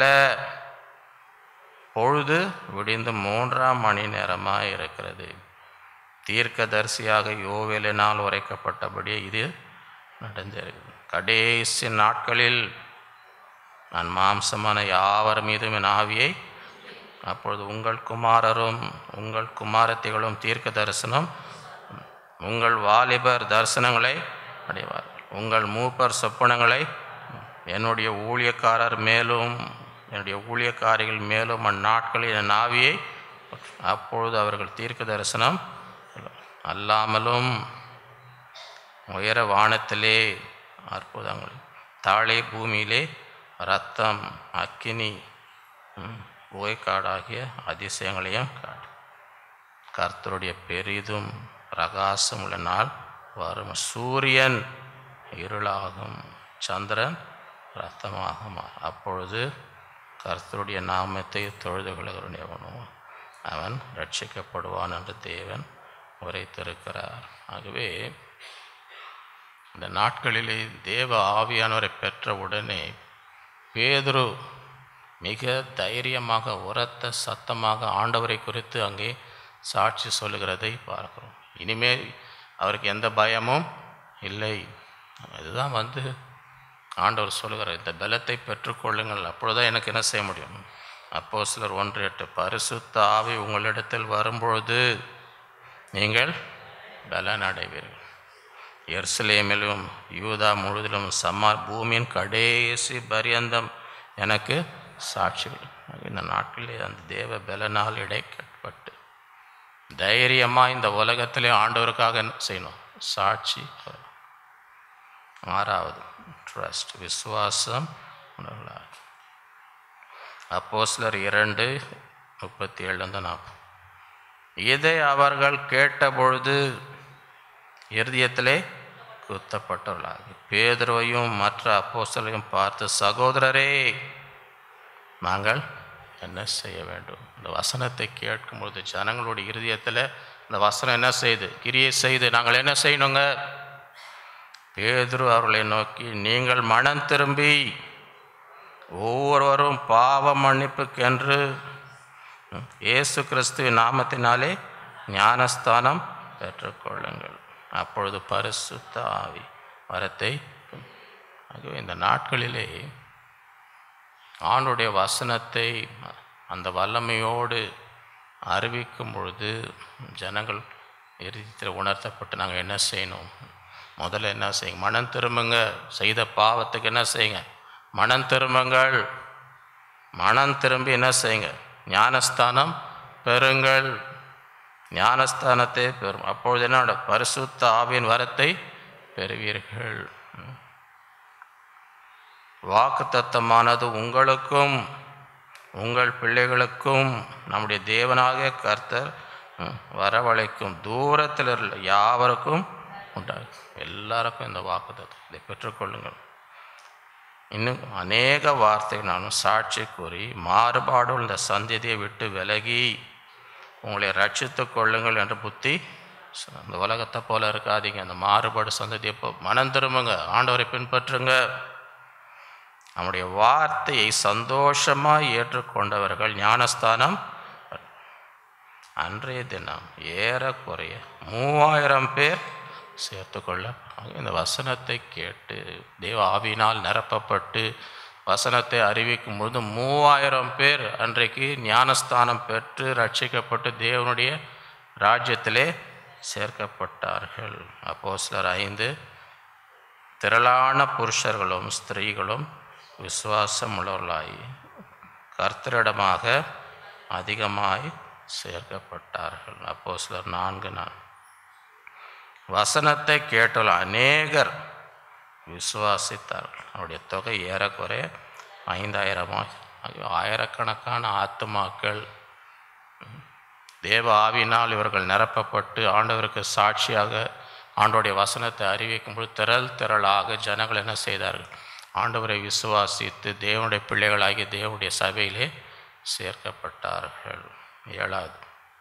[SPEAKER 1] பொழுது விடிந்து மூன்றாம் மணி நேரமாக இருக்கிறது தீர்க்கதரிசியாக யோவேலினால் உரைக்கப்பட்டபடி இது நடந்திருக்குது கடைசி நாட்களில் நான் மாம்சமான யாவர் மீதும் என் ஆவியை அப்பொழுது உங்கள் குமாரரும் உங்கள் குமாரத்திகளும் தீர்க்க தரிசனம் உங்கள் வாலிபர் தரிசனங்களை அடைவார்கள் உங்கள் மூப்பர் சொப்பனங்களை என்னுடைய ஊழியக்காரர் மேலும் என்னுடைய ஊழியக்காரிகள் மேலும் அந்நாட்களில் என் ஆவியை அப்பொழுது அவர்கள் தீர்க்க தரிசனம் அல்லாமலும் உயர வானத்திலே அற்புதங்கள் தாழே பூமியிலே ரத்தம் அக்கினி ம், புகைக்காடாகிய அதிசயங்களையும் காட்டு கர்த்தருடைய பெரிதும் பிரகாசம் உள்ள நாள் வரும் சூரியன் இருளாகும் சந்திரன் ரத்தமாகும் அப்பொழுது கர்த்தருடைய நாமத்தை தொழுது கொள்கிறவனோ அவன் ரட்சிக்கப்படுவான் என்று தேவன் உரைத்திருக்கிறார் ஆகவே இந்த நாட்களிலே தேவ ஆவியானவரை பெற்ற உடனே பேதுரு மிக தைரியமாக உரத்த சத்தமாக ஆண்டவரை குறித்து அங்கே சாட்சி சொல்லுகிறதை பார்க்கிறோம் இனிமேல் அவருக்கு எந்த பயமும் இல்லை இதுதான் வந்து ஆண்டவர் சொல்லுகிறார் இந்த பலத்தை பெற்றுக்கொள்ளுங்கள் அப்பொழுதுதான் எனக்கு என்ன செய்ய முடியும் அப்போ சிலர் ஒன்று எட்டு பரிசுத்த ஆவி உங்களிடத்தில் வரும்பொழுது நீங்கள் பலன் அடைவீர்கள் எருசலேமிலும் யூதா முழுவதிலும் சமா பூமியின் கடைசி பரியந்தம் எனக்கு சாட்சிகள் இந்த நாட்களிலே அந்த தேவ பலனால் இடைக்கப்பட்டு தைரியமாக இந்த உலகத்திலே ஆண்டவருக்காக என்ன செய்யணும் சாட்சி சொல்லணும். ஆறாவது ட்ரஸ்ட் விசுவாசம் உணர்வுகளாக அப்போ சிலர் இரண்டு முப்பத்தி ஏழுலேருந்து நாற்பது இதை அவர்கள் கேட்டபொழுது இருதயத்திலே குத்தப்பட்டவர்களாகி பேதுருவையும் மற்ற அப்போஸ்தலரையும் பார்த்து சகோதரரே நாங்கள் என்ன செய்ய வேண்டும் இந்த வசனத்தை கேட்கும்பொழுது ஜனங்களுடைய இருதயத்தில் இந்த வசனம் என்ன செய்யுது கிரியை செய்து நாங்கள் என்ன செய்யணுங்க பேதுரு அவர்களை நோக்கி நீங்கள் மனம் திரும்பி ஒவ்வொருவரும் பாவ மன்னிப்புக்கென்று இயேசு கிறிஸ்துவின் நாமத்தினாலே ஞானஸ்தானம் பெற்றுக்கொள்ளுங்கள் அப்பொழுது பரிசுத்த ஆவி வரத்தை ஆகவே இந்த நாட்களிலே ஆண்டுடைய வசனத்தை அந்த வல்லமையோடு அறிவிக்கும் பொழுது ஜனங்கள் இறுதியில் உணர்த்தப்பட்டு நாங்கள் என்ன செய்யணும் முதல்ல என்ன செய்யுங்க மனம் திரும்புங்க செய்த பாவத்துக்கு என்ன செய்யுங்க மனம் திரும்புங்கள் மனம் திரும்பி என்ன செய்யுங்க ஞானஸ்தானம் பெறுங்கள் ஞானஸ்தானத்தை பெறும் அப்பொழுது என்ன நடக்கும்? பரிசுத்த ஆவியின் வரத்தை பெறுவீர்கள் வாக்குத்தத்தமானது உங்களுக்கும் உங்கள் பிள்ளைகளுக்கும் நம்முடைய தேவனாகிய கர்த்தர் ம், வரவழைக்கும் தூரத்தில் உள்ள யாவருக்கும் உண்டாகும் எல்லாருக்கும் இந்த வாக்குத்தத்தம் இதை பெற்றுக்கொள்ளுங்கள் இன்னும் அநேக வார்த்தைகள் நானும் சாட்சி கூறி மாறுபாடு இந்த சந்ததியை விட்டு விலகி உங்களை ரட்சித்துக் கொள்ளுங்கள் என்ற புத்தி ச- அந்த உலகத்தை போல இருக்காதீங்க அந்த மாறுபாடு சந்ததியை போ மனம் திரும்புங்க ஆண்டவரை பின்பற்றுங்க நம்முடைய வார்த்தையை சந்தோஷமாக ஏற்றுக்கொண்டவர்கள் ஞானஸ்தானம் அன்றைய தினம் ஏறக்குறைய மூவாயிரம் பேர் சேர்த்துக்கொள்ள இந்த வசனத்தை கேட்டு தேவ ஆவியினால் நிரப்பப்பட்டு வசனத்தை அறிவிக்கும் பொழுது மூவாயிரம் பேர் அன்றைக்கு ஞானஸ்தானம் பெற்று ரட்சிக்கப்பட்டு தேவனுடைய ராஜ்யத்திலே சேர்க்கப்பட்டார்கள் அப்போ சிலர் ஐந்து திரளான புருஷர்களும் ஸ்திரீகளும் விசுவாசம் உள்ளவர்களாய் கர்த்தரிடமாக அதிகமாய் சேர்க்கப்பட்டார்கள் அப்போ சிலர் நான்கு நாள் வசனத்தை கேட்டுள்ள அநேகர் விசுவாசித்தார்கள் அவருடைய தொகை ஏறக்குறைய ஐந்தாயிரமா ஆயிரக்கணக்கான ஆத்துமாக்கள் தேவ ஆவினால் இவர்கள் நிரப்பப்பட்டு ஆண்டவருக்கு சாட்சியாக ஆண்டோடைய வசனத்தை அறிவிக்கும்போது திரள் திரளாக ஜனங்கள் என்ன செய்தார்கள் ஆண்டவரை விசுவாசித்து தேவனுடைய பிள்ளைகளாகி தேவனுடைய சபையிலே சேர்க்கப்பட்டார்கள் ஏழாவது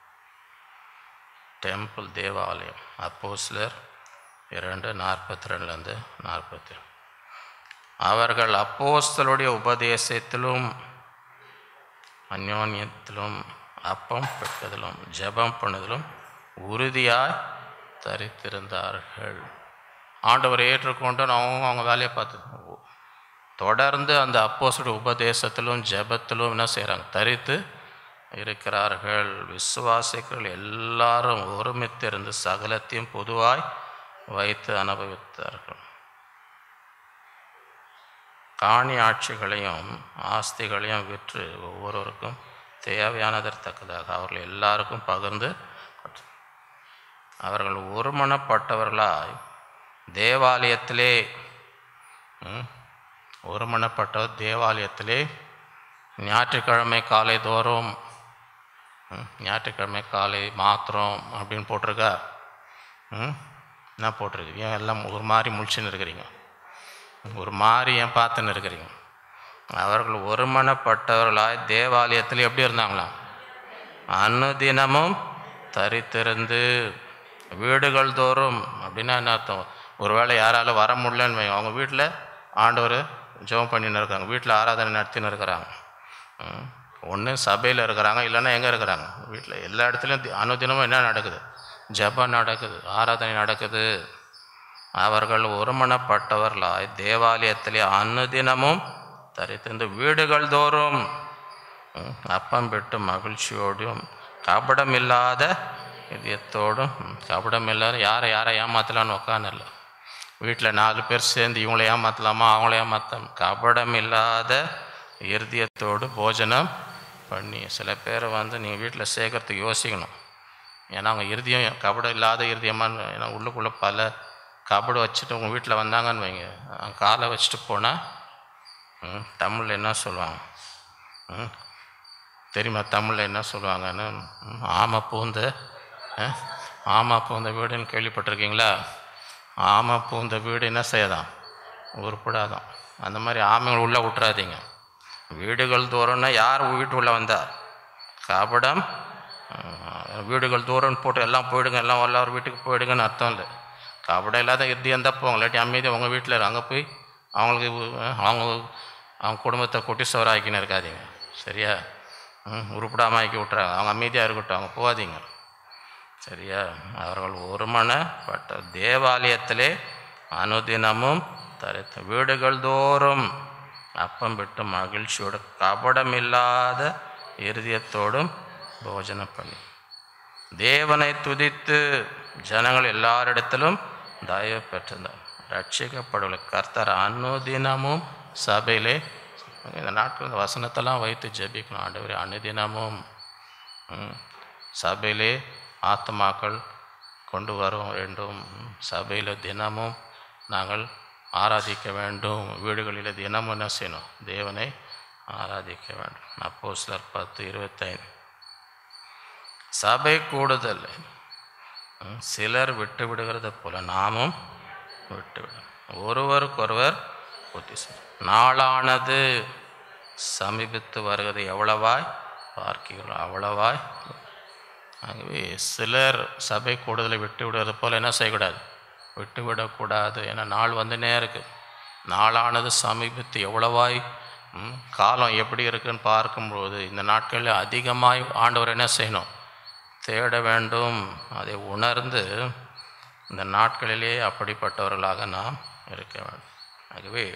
[SPEAKER 1] டெம்பிள் தேவாலயம் அப்போஸ்லர் இரண்டு நாற்பத்தி ரெண்டுலேருந்து நாற்பத்தி அவர்கள் அப்போஸ்தலுடைய உபதேசத்திலும் அந்யோன்யத்திலும் அப்பம் பெற்றதிலும் ஜெபம் பண்ணதிலும் உறுதியாய் தரித்திருந்தார்கள் ஆண்டவரை ஏற்றுக்கொண்டு அவங்க அவங்க வேலையை பார்த்து தொடர்ந்து அந்த அப்போஸ்தலருடைய உபதேசத்திலும் ஜெபத்திலும் என்ன செய்கிறாங்க தரித்து இருக்கிறார்கள் விசுவாசிகள் எல்லாரும் ஒருமித்திருந்து சகலத்தையும் பொதுவாய் வைத்து அனுபவித்தார்கள் காணி ஆட்சிகளையும் ஆஸ்திகளையும் விற்று ஒவ்வொருவருக்கும் தேவையானதற்கத்தக்கதாக அவர்கள் எல்லாருக்கும் பகிர்ந்து கொடு- அவர்கள் ஒருமனப்பட்டவர்களாய் தேவாலயத்திலே ம், ஒருமனப்பட்டவர் தேவாலயத்திலே ஞாயிற்றுக்கிழமை காலை தோறும் ம், ஞாயிற்றுக்கிழமை காலை மாத்திரம் அப்படின்னு போட்டிருக்கா ம் என்ன போட்டிருக்கு ஏன் எல்லாம் ஒரு மாதிரி முழிச்சுன்னு இருக்கிறீங்க ஒரு மாதிரி ஏன் பார்த்துன்னு இருக்கிறீங்க அவர்கள் ஒருமனப்பட்டவர்களாய் தேவாலயத்தில் எப்படி இருந்தாங்களாம் அனுதினமும் தரித்திருந்து வீடுகள் தோறும் அப்படின்னா என்ன அர்த்தம் ஒருவேளை யாராலும் வர முடியலன்னு வைங்க அவங்க வீட்டில் ஆண்டவர் ஜெபம் பண்ணின்னு இருக்காங்க வீட்டில் ஆராதனை நடத்தின்னு இருக்கிறாங்க ஒன்று சபையில் இருக்கிறாங்க இல்லைன்னா எங்கே இருக்கிறாங்க வீட்டில் எல்லா இடத்துலையும் தி- அனுதினமும் என்ன நடக்குது ஜெபம் நடக்குது ஆராதனை நடக்குது அவர்கள் ஒருமனப்பட்டவர்களாய் தேவாலயத்திலே அனுதினமும் தரித்திருந்து வீடுகள் தோறும் ம், அப்பம் பெற்று மகிழ்ச்சியோடும் கபடம் இல்லாத இதயத்தோடும் ம், கபடம் இல்லாத யாரை யாரை ஏமாத்தலான்னு உட்காந்துல வீட்டில் நாலு பேர் சேர்ந்து இவங்களை ஏமாற்றலாமா அவங்கள ஏமாத்தலாம் கபடம் இல்லாத இருதயத்தோடு போஜனம் பண்ணி சில பேரை வந்து நீங்கள் வீட்டில் சேர்க்கறதுக்கு யோசிக்கணும் ஏன்னா அவங்க இருதயம் கபடம் இல்லாத இருதயமான்னு ஏன்னா உள்ளுக்குள்ளே பல கபடு வச்சுட்டு உங்கள் வீட்டில் வந்தாங்கன்னு வைங்க அவங்க காலை வச்சுட்டு போனால் ம், தமிழில் என்ன சொல்லுவாங்க ம், தெரியுமா தமிழில் என்ன சொல்லுவாங்கன்னு ம், ஆமை பூந்த அஹ், ஆமை பூந்த வீடுன்னு கேள்விப்பட்டிருக்கீங்களா ஆமை பூந்த வீடு என்ன செய்யாதான் உருப்படாதான் அந்த மாதிரி ஆமைகளை உள்ளே விட்டுறாதீங்க வீடுகள் தூரம்னா யார் வீட்டு உள்ளே வந்தார் கபடம் அஹ், வீடுகள் தூரம்னு போட்டு எல்லாம் போயிடுங்க எல்லாம் எல்லாரும் வீட்டுக்கு போயிடுங்கன்னு அர்த்தம் இல்லை கபடம் இல்லாத இருந்தியம் தான் போங்க இல்லாட்டி அமைதி அவங்க வீட்டில் அங்கே போய் அவங்களுக்கு அஹ், அவங்க அவங்க குடும்பத்தை கொட்டி சோறாக்கின்னு இருக்காதீங்க சரியா ம் உருப்படாமல் ஆக்கி விட்றாங்க அவங்க அமைதியாக இருக்கட்டும் அவங்க போகாதீங்க சரியா அவர்கள் ஒருமனப்பட்ட தேவாலயத்திலே அனுதினமும் தரித்த வீடுகள் தோறும் அப்பம் விட்டு மகிழ்ச்சியோடு கபடமில்லாத இருதயத்தோடும் போஜனம் பண்ணி தேவனை துதித்து ஜனங்கள் எல்லாரிடத்திலும் தயவு பெற்றிருந்தார் ரட்சிக்கப்படவில்லை கர்த்தர் அனுதினமும் சபையிலே இந்த நாட்கள் இந்த வசனத்தெல்லாம் வைத்து ஜெபிக்கணும் ஆண்டவரே அனுதினமும் ம், சபையிலே ஆத்மாக்கள் கொண்டு வர வேண்டும் சபையில் தினமும் நாங்கள் ஆராதிக்க வேண்டும் வீடுகளில் தினமும் என்ன செய்யணும் தேவனை ஆராதிக்க வேண்டும் அப்போ சிலர் பத்து இருபத்தைந்து சபை கூடுதல் ம், சிலர் விட்டு விடுகிறது போல நாமும் விட்டுவிடும் ஒருவருக்கொருவர் புத்தி செய். நாளானது சமீபித்து வருகிறது எவ்வளவாய் பார்க்கிறோம் அவ்வளவாய் ஆகவே சிலர் சபை கூடுதலை விட்டு விடுறது போல் என்ன செய்யக்கூடாது விட்டு விடக்கூடாது ஏன்னா நாள் வந்துனே இருக்கு நாளானது சமீபித்து எவ்வளவாய் ம், காலம் எப்படி இருக்குன்னு பார்க்கும்போது இந்த நாட்களில் அதிகமாய் ஆண்டவர் என்ன செய்யணும் தேட வேண்டும் அதை உணர்ந்து இந்த நாட்களிலே அப்படிப்பட்டவர்களாக நாம் இருக்க வேண்டும் ஆகவே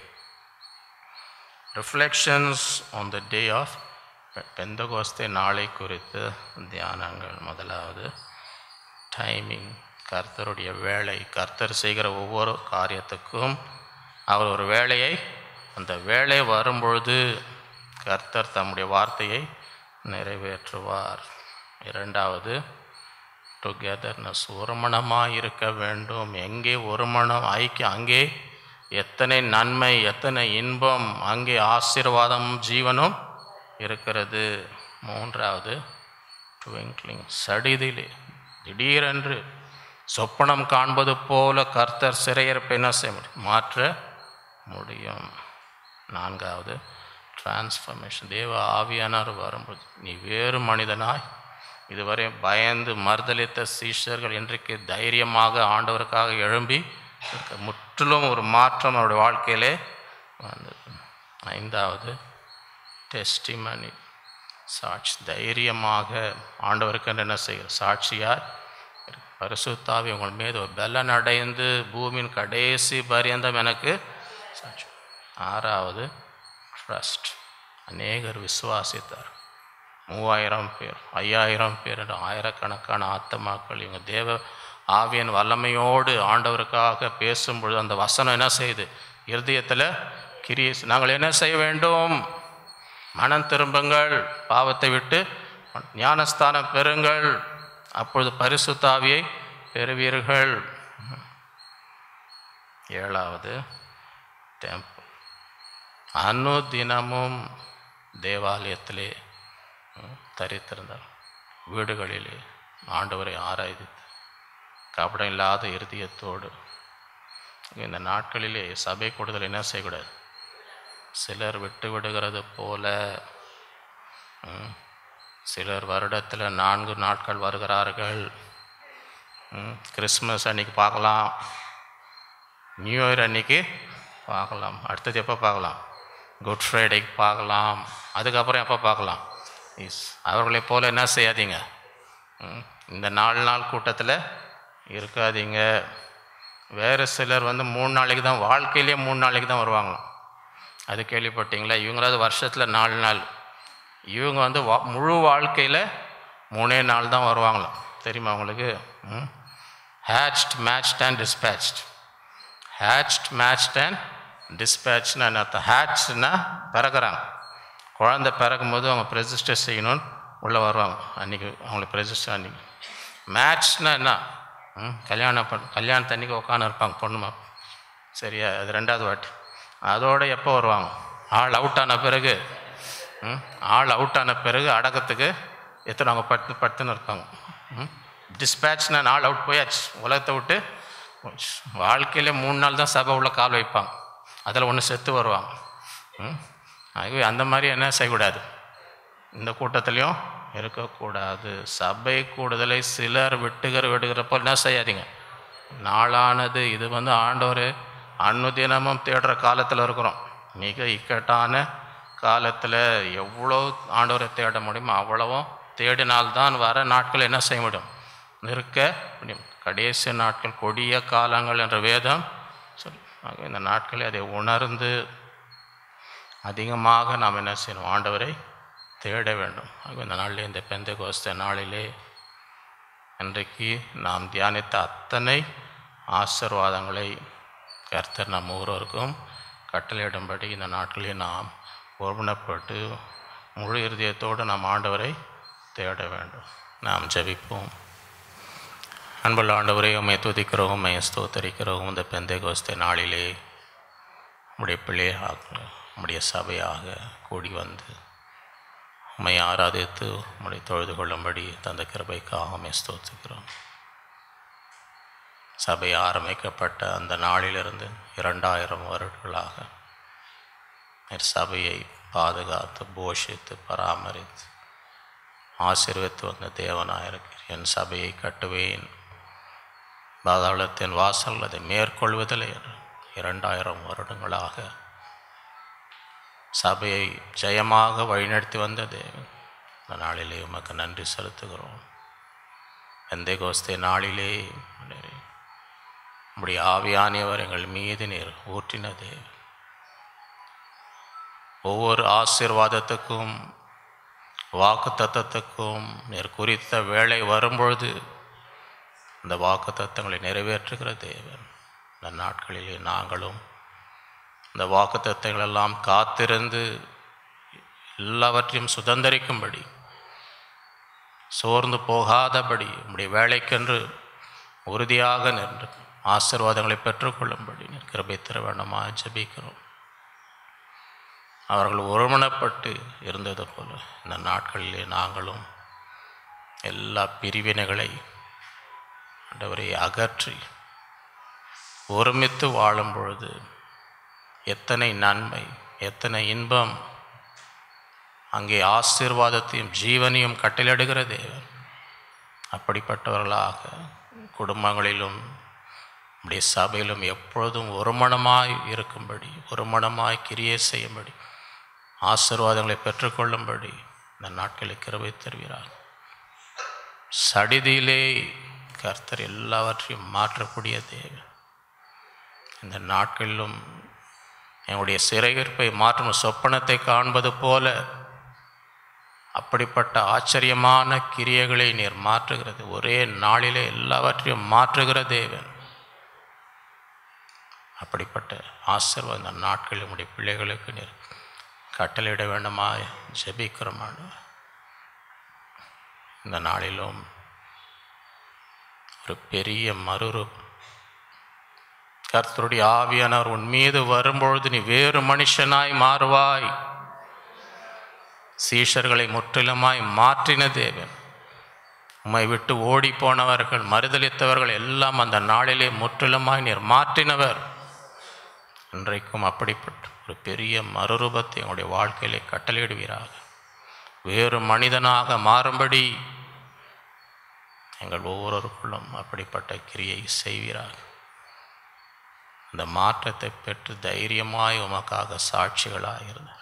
[SPEAKER 1] reflections on the day of பெந்தகோஸ்தே நாளை குறித்து தியானங்கள் முதலாவது டைமிங் கர்த்தருடைய வேலை கர்த்தர் செய்கிற ஒவ்வொரு காரியத்துக்கும் அவர் ஒரு வேலையை அந்த வேலை வரும்பொழுது கர்த்தர் தம்முடைய வார்த்தையை நிறைவேற்றுவார் இரண்டாவது டுகெதர்னஸ் ஒருமணமாக இருக்க வேண்டும் எங்கே ஒருமணம் ஐக்கியம் அங்கே எத்தனை நன்மை எத்தனை இன்பம் அங்கே ஆசீர்வாதம் ஜீவனும் இருக்கிறது மூன்றாவது ட்விங்க்லிங் சடிதிலே திடீரென்று சொப்பனம் காண்பது போல கர்த்தர் சிறையிருப்பை என்ன செய்ய முடியும் மாற்ற முடியும் நான்காவது டிரான்ஸ்ஃபர்மேஷன் தேவ ஆவியானார் வரும்போது நீ வேறு மனிதனாய் இதுவரை பயந்து மறுதளித்த சீஷர்கள் இன்றைக்கு தைரியமாக ஆண்டவருக்காக எழும்பி இருக்க முற்றிலும் ஒரு மாற்றம் அவருடைய வாழ்க்கையிலே வந்தது ஐந்தாவது டெஸ்டிமனி சாட்சி தைரியமாக ஆண்டவருக்கு என்ன செய்கிற சாட்சியார் பரிசுத்தாவி உங்கள் மீது ஒரு பலன் அடைந்து பூமியின் கடைசி பரியந்தம் எனக்கு சாட்சி ஆறாவது ட்ரஸ்ட் அநேகர் விசுவாசித்தார் மூவாயிரம் பேர் ஐயாயிரம் பேர் என்று ஆயிரக்கணக்கான ஆத்மாக்கள் இவங்க தேவ ஆவியன் வல்லமையோடு ஆண்டவருக்காக பேசும்பொழுது அந்த வசனம் என்ன செய்யுது இருதயத்தில் கிரியை செய்- நாங்கள் என்ன செய்ய வேண்டும் மனம் திரும்புங்கள் பாவத்தை விட்டு ஞானஸ்தானம் பெறுங்கள் அப்பொழுது பரிசுத்தாவியை பெறுவீர்கள் ஏழாவது டெம்பிள் அனுதினமும் தேவாலயத்திலே ம், தரித்திருந்தார் வீடுகளிலே ஆண்டவரை ஆராய்ந்து கபடம் இல்லாத இருதயத்தோடு இந்த நாட்களிலே சபை கூடுதல் என்ன செய்யக்கூடாது சிலர் விட்டு விடுகிறது போல ம், சிலர் வருடத்தில் நான்கு நாட்கள் வருகிறார்கள் ம், கிறிஸ்மஸ் அன்னைக்கு பார்க்கலாம் நியூ இயர் அன்னைக்கு பார்க்கலாம் அடுத்தது எப்போ பார்க்கலாம் குட் ஃப்ரைடேக்கு பார்க்கலாம் அதுக்கப்புறம் எப்போ பார்க்கலாம் இஸ் அவர்களை போல் என்ன செய்யாதீங்க ம், இந்த நாலு நாள் கூட்டத்தில் இருக்காதீங்க வேறு சிலர் வந்து மூணு நாளைக்கு தான் வாழ்க்கையிலே மூணு நாளைக்கு தான் வருவாங்களாம் அது கேள்விப்பட்டீங்களா இவங்களாவது வருஷத்தில் நாலு நாள் இவங்க வந்து வா முழு வாழ்க்கையில் மூணே நாள் தான் வருவாங்களாம் தெரியுமா உங்களுக்கு hatched matched and dispatched hatched matched and டிஸ்பேட்ச்னு என்ன அர்த்தம் ஹேட்ச்னா பிறகுறாங்க குழந்தை பிறக்கும் போது அவங்க ரெஜிஸ்டர் செய்யணும்னு உள்ளே வருவாங்க அன்றைக்கி அவங்களுக்கு ரெஜிஸ்டர் அன்றைக்கி மேட்ச்னா என்ன ம், கல்யாணம் பண் கல்யாணத்தன்னைக்கு உட்காந்து இருப்பாங்க பொண்ணு மாப்பிள்ளை. சரியா அது ரெண்டாவது வாட்டி அதோட எப்போ வருவாங்க ஆள் அவுட் ஆன பிறகு ம், ஆள் அவுட் ஆன பிறகு அடக்கத்துக்கு எத்தனை அவங்க படுத்து படுத்துன்னு இருப்பாங்க டிஸ்பேட்ச்னா நாள் அவுட் போயாச்சு உலகத்தை விட்டு போச்சு. வாழ்க்கையிலே மூணு நாள் தான் சபை உள்ள கால் வைப்பாங்க அதில் ஒன்று செத்து வருவாங்க ம், ஆகவே அந்த மாதிரி என்ன செய்யக்கூடாது இந்த கூட்டத்திலையும் இருக்கக்கூடாது சபை கூடுதலை சிலர் விட்டுகிற விடுகிறப்போ என்ன செய்யாதீங்க நாளானது இது வந்து ஆண்டவர் அன்னுதினமும் தேடுற காலத்தில் இருக்கிறோம் மிக இக்கட்டான காலத்தில் எவ்வளோ ஆண்டவரை தேட முடியுமோ அவ்வளவும் தேடினால்தான் வர நாட்கள் என்ன செய்ய முடியும் நிற்க முடியும் கடைசி நாட்கள் கொடிய காலங்கள் என்ற வேதம் சொல்லி ஆக இந்த நாட்களை அதை உணர்ந்து அதிகமாக நாம் என்ன செய்யணும் ஆண்டவரை தேட வேண்டும் ஆக இந்த நாளிலே இந்த பெந்தை கோஸ்த நாளிலே இன்றைக்கு நாம் தியானித்த அத்தனை ஆசீர்வாதங்களை கர்த்தர் நம் ஒவ்வொருவருக்கும் கட்டளையிடும்படி இந்த நாட்களில் நாம் ஒருமனப்பட்டு முழு இருதயத்தோடு நாம் ஆண்டவரை தேட வேண்டும் நாம் ஜெபிப்போம் அன்புள்ள ஆண்டவரே உம்மை துதிக்கிறோம் உம்மை ஸ்தோத்தரிக்கிறோம் இந்த பெந்தை கோஸ்தை நாளிலே உம்முடைய பிள்ளையாக உம்முடைய சபையாக கூடி வந்து உம்மை ஆராதித்து உம்முடைய தொழுது கொள்ளும்படி தந்த கிருபைக்காக உம்மை ஸ்தோத்துக்கிறோம் சபை ஆரம்பிக்கப்பட்ட அந்த நாளிலிருந்து இரண்டாயிரம் வருடங்களாக நீர் சபையை பாதுகாத்து போஷித்து பராமரித்து ஆசீர்வித்து வந்த தேவனாயிருக்கிறேன் என் சபையை கட்டுவேன் பாதாளத்தின் வாசல் அதை மேற்கொள்வதில்லை என்று இரண்டாயிரம் வருடங்களாக சபையை ஜெயமாக வழிநடத்தி வந்த தேவன் இந்த நாளிலே உமக்கு நன்றி செலுத்துகிறோம் எந்த கோஸ்தே நாளிலே ஆண்டவரே, உம்முடைய ஆவியானியவர் எங்கள் மீது நீர் ஊற்றின தேவன் ஒவ்வொரு ஆசீர்வாதத்துக்கும் வாக்கு தத்தத்துக்கும் நீர் குறித்த வேலை வரும்பொழுது இந்த வாக்கு தத்தங்களை நிறைவேற்றுகிற தேவன் இந்த நாட்களிலே நாங்களும் இந்த வாக்கு தத்தங்களெல்லாம் காத்திருந்து எல்லாவற்றையும் சுதந்திரிக்கும்படி சோர்ந்து போகாதபடி உம்முடைய வேலைக்கென்று உறுதியாக நின்று ஆசீர்வாதங்களை பெற்றுக்கொள்ளும்படி நீர் கிருபை தர வேண்டுமா ஜெபிக்கிறோம் அவர்கள் ஒருமனப்பட்டு இருந்தது போல இந்த நாட்களிலே நாங்களும் எல்லா பிரிவினைகளை ஆண்டவரை அகற்றி ஒருமித்து வாழும் பொழுது எத்தனை நன்மை எத்தனை இன்பம் அங்கே ஆசீர்வாதத்தையும் ஜீவனையும் கட்டளிடுகிற தேவன் அப்படிப்பட்டவர்களாக குடும்பங்களிலும் நம்முடைய சபையிலும் எப்பொழுதும் ஒருமனமாய் இருக்கும்படி ஒருமனமாய் கிரியை செய்யும்படி ஆசீர்வாதங்களை பெற்றுக்கொள்ளும்படி இந்த நாட்களை கிருபை தருகிறார் சடிதியிலே கர்த்தர் எல்லாவற்றையும் மாற்றக்கூடிய தேவன் இந்த நாட்களிலும் என்னுடைய சிறையிருப்பை மாற்றும் சொப்பனத்தை காண்பது போல அப்படிப்பட்ட ஆச்சரியமான கிரியைகளை நீர் மாற்றுகிறது ஒரே நாளிலே எல்லாவற்றையும் மாற்றுகிற தேவன் அப்படிப்பட்ட ஆசீர்வாதம் இந்த நாட்களில் உடைய பிள்ளைகளுக்கு நீர் கட்டளையிட வேண்டுமா ஜெபிக்கிறோம் ஆண்டவரே. இந்த நாளிலும் ஒரு பெரிய மறுரு கர்த்தருடைய ஆவியானவர் உன் மீது வரும்பொழுது நீ வேறு மனுஷனாய் மாறுவாய் சீஷர்களை முற்றிலுமாய் மாற்றின தேவன் உம்மை விட்டு ஓடி போனவர்கள் மறுதலித்தவர்கள் எல்லாம் அந்த நாளிலே முற்றிலுமாய் நீர் மாற்றினவர் இன்றைக்கும் அப்படிப்பட்ட ஒரு பெரிய மறுரூபத்தை எங்களுடைய வாழ்க்கையிலே கட்டளையிடுவீராக வேறு மனிதனாக மாறும்படி எங்கள் ஒவ்வொருவருக்குள்ளும் அப்படிப்பட்ட கிரியை செய்வீராக இந்த மாற்றத்தை பெற்று தைரியமாய் உமக்காக சாட்சிகளாக இருந்தார்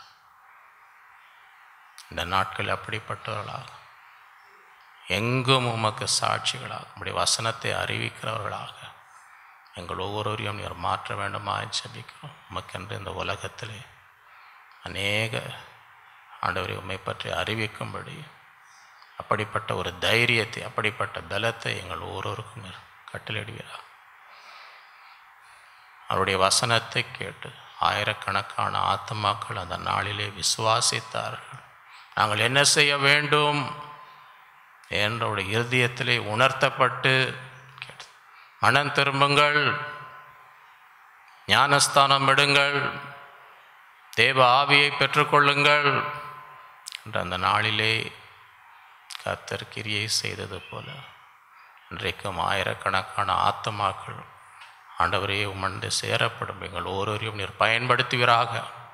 [SPEAKER 1] இந்த நாட்கள் அப்படிப்பட்டவர்களாக எங்கும் உமக்கு சாட்சிகளாக உம்முடைய வசனத்தை அறிவிக்கிறவர்களாக எங்கள் ஒவ்வொருவரையும் நீர் மாற்ற வேண்டுமா ஜெபிக்கிறோம் உமக்கென்று இந்த உலகத்திலே அநேக ஆண்டவரை உம்மை பற்றி அறிவிக்கும்படி அப்படிப்பட்ட ஒரு தைரியத்தை அப்படிப்பட்ட பலத்தை எங்கள் ஒவ்வொருவருக்கும் நீர் கட்டளையிடுவீராக அவருடைய வசனத்தை கேட்டு ஆயிரக்கணக்கான ஆத்மாக்கள் அந்த நாளிலே விசுவாசித்தார்கள் நாங்கள் என்ன செய்ய வேண்டும் என்றவருடைய இருதயத்திலே உணர்த்தப்பட்டு கேட்டு மனம் திரும்புங்கள் ஞானஸ்தானம் விடுங்கள் தேவ ஆவியை பெற்றுக்கொள்ளுங்கள் என்ற அந்த நாளிலே கர்த்தர் கிரியை செய்தது போல இன்றைக்கும் ஆயிரக்கணக்கான ஆத்மாக்கள் ஆண்டவரே உமண்டு சேரப்படும் எங்கள் ஒவ்வொருவரையும் நீர் பயன்படுத்துவீராக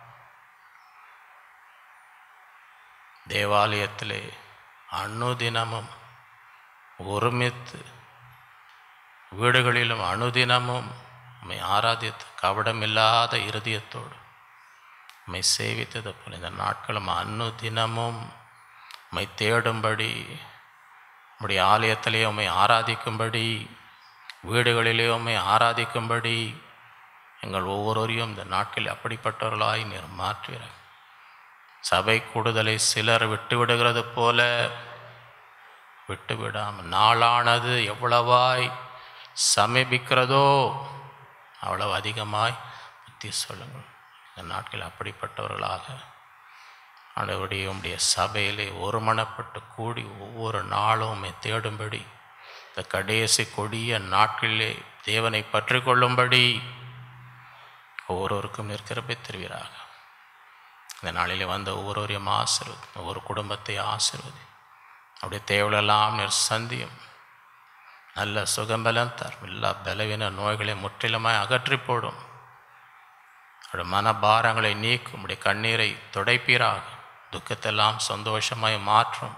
[SPEAKER 1] தேவாலயத்திலே அனுதினமும் ஒருமித்து வீடுகளிலும் அனுதினமும் உம்மை ஆராதித்து கவடமில்லாத இருதயத்தோடு உம்மை சேவித்தது போல இந்த நாட்களும் அனுதினமும் உம்மை தேடும்படி உம்முடைய ஆலயத்திலே உம்மை ஆராதிக்கும்படி வீடுகளிலே உம்மை ஆராதிக்கும்படி எங்கள் ஒவ்வொருவரையும் இந்த நாட்களில் அப்படிப்பட்டவர்களாய் நீர் மாற்றுகிற சபை கூடுதலை சிலர் விட்டு விடுகிறது போல விட்டு விடாமல் நாளானது எவ்வளவாய் சமீபிக்கிறதோ அவ்வளவு அதிகமாய் புத்தி சொல்லுங்கள் இந்த நாட்கள் அப்படிப்பட்டவர்களாக ஆண்டவருடைய உம்முடைய சபையிலே ஒருமனப்பட்டு கூடி ஒவ்வொரு நாளும் உம்மை தேடும்படி இந்த கடைசி கொடிய நாட்களிலே தேவனை பற்றி கொள்ளும்படி ஒவ்வொருவருக்கும் நிற்கிறப்பை தெரிவீராக இந்த நாளிலே வந்த ஒவ்வொருவரையும் ஆசிர்வதி ஒவ்வொரு குடும்பத்தை ஆசிர்வதி அப்படியே தேவையெல்லாம் நீர் சந்தியும் நல்ல சுகம்பலம் தரும் எல்லா பலவீன நோய்களை முற்றிலுமாய் அகற்றி போடும் அவருடைய மனபாரங்களை நீக்கும் உடைய கண்ணீரை துடைப்பீராக துக்கத்தெல்லாம் சந்தோஷமாய் மாற்றும்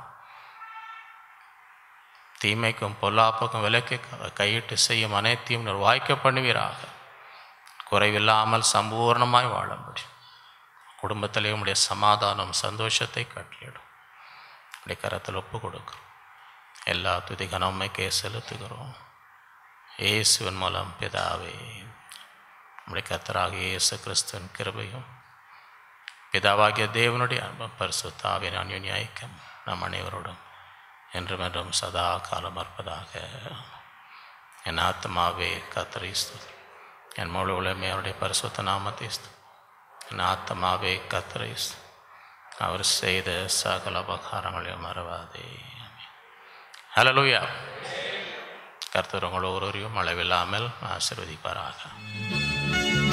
[SPEAKER 1] தீமைக்கும் பொல்லாப்புக்கும் விலக்கி கையிட்டு செய்யும் அனைத்தையும் நீர் வாய்க்க பண்ணுவீராக குறைவில்லாமல் சம்பூர்ணமாய் வாழும்படி குடும்பத்திலே உடைய சமாதானம் சந்தோஷத்தை கட்டளிடும் உடைய கரத்தில் ஒப்பு கொடுக்கும் எல்லா துதி கனமைக்கே செலுத்துகிறோம் இயேசுவின் மூலம் பிதாவே நம்முடைய கத்தராக இயேசு கிறிஸ்துவின் கிருபையும் பிதாவாகிய தேவனுடைய அன்பம் பரிசுத்தாவின் அந்யுன்ய ஐக்கியம் நம் அனைவரோடும் என்றும் என்றும் சதா காலம் இருப்பதாக என் ஆத்மாவே கத்தரை ஸ்துதி என் முழு உலகமே அவருடைய பரிசுத்த நாமத்தை ஸ்து என் ஆத்மாவே கத்தரை ஸ்து அவர் செய்த சகல உபகாரங்களையும் மறவாதே ஹலலூயா கர்த்தர் உங்கள் ஒருவரையும் அளவில்லாமல் ஆசிர்வதிப்பாராக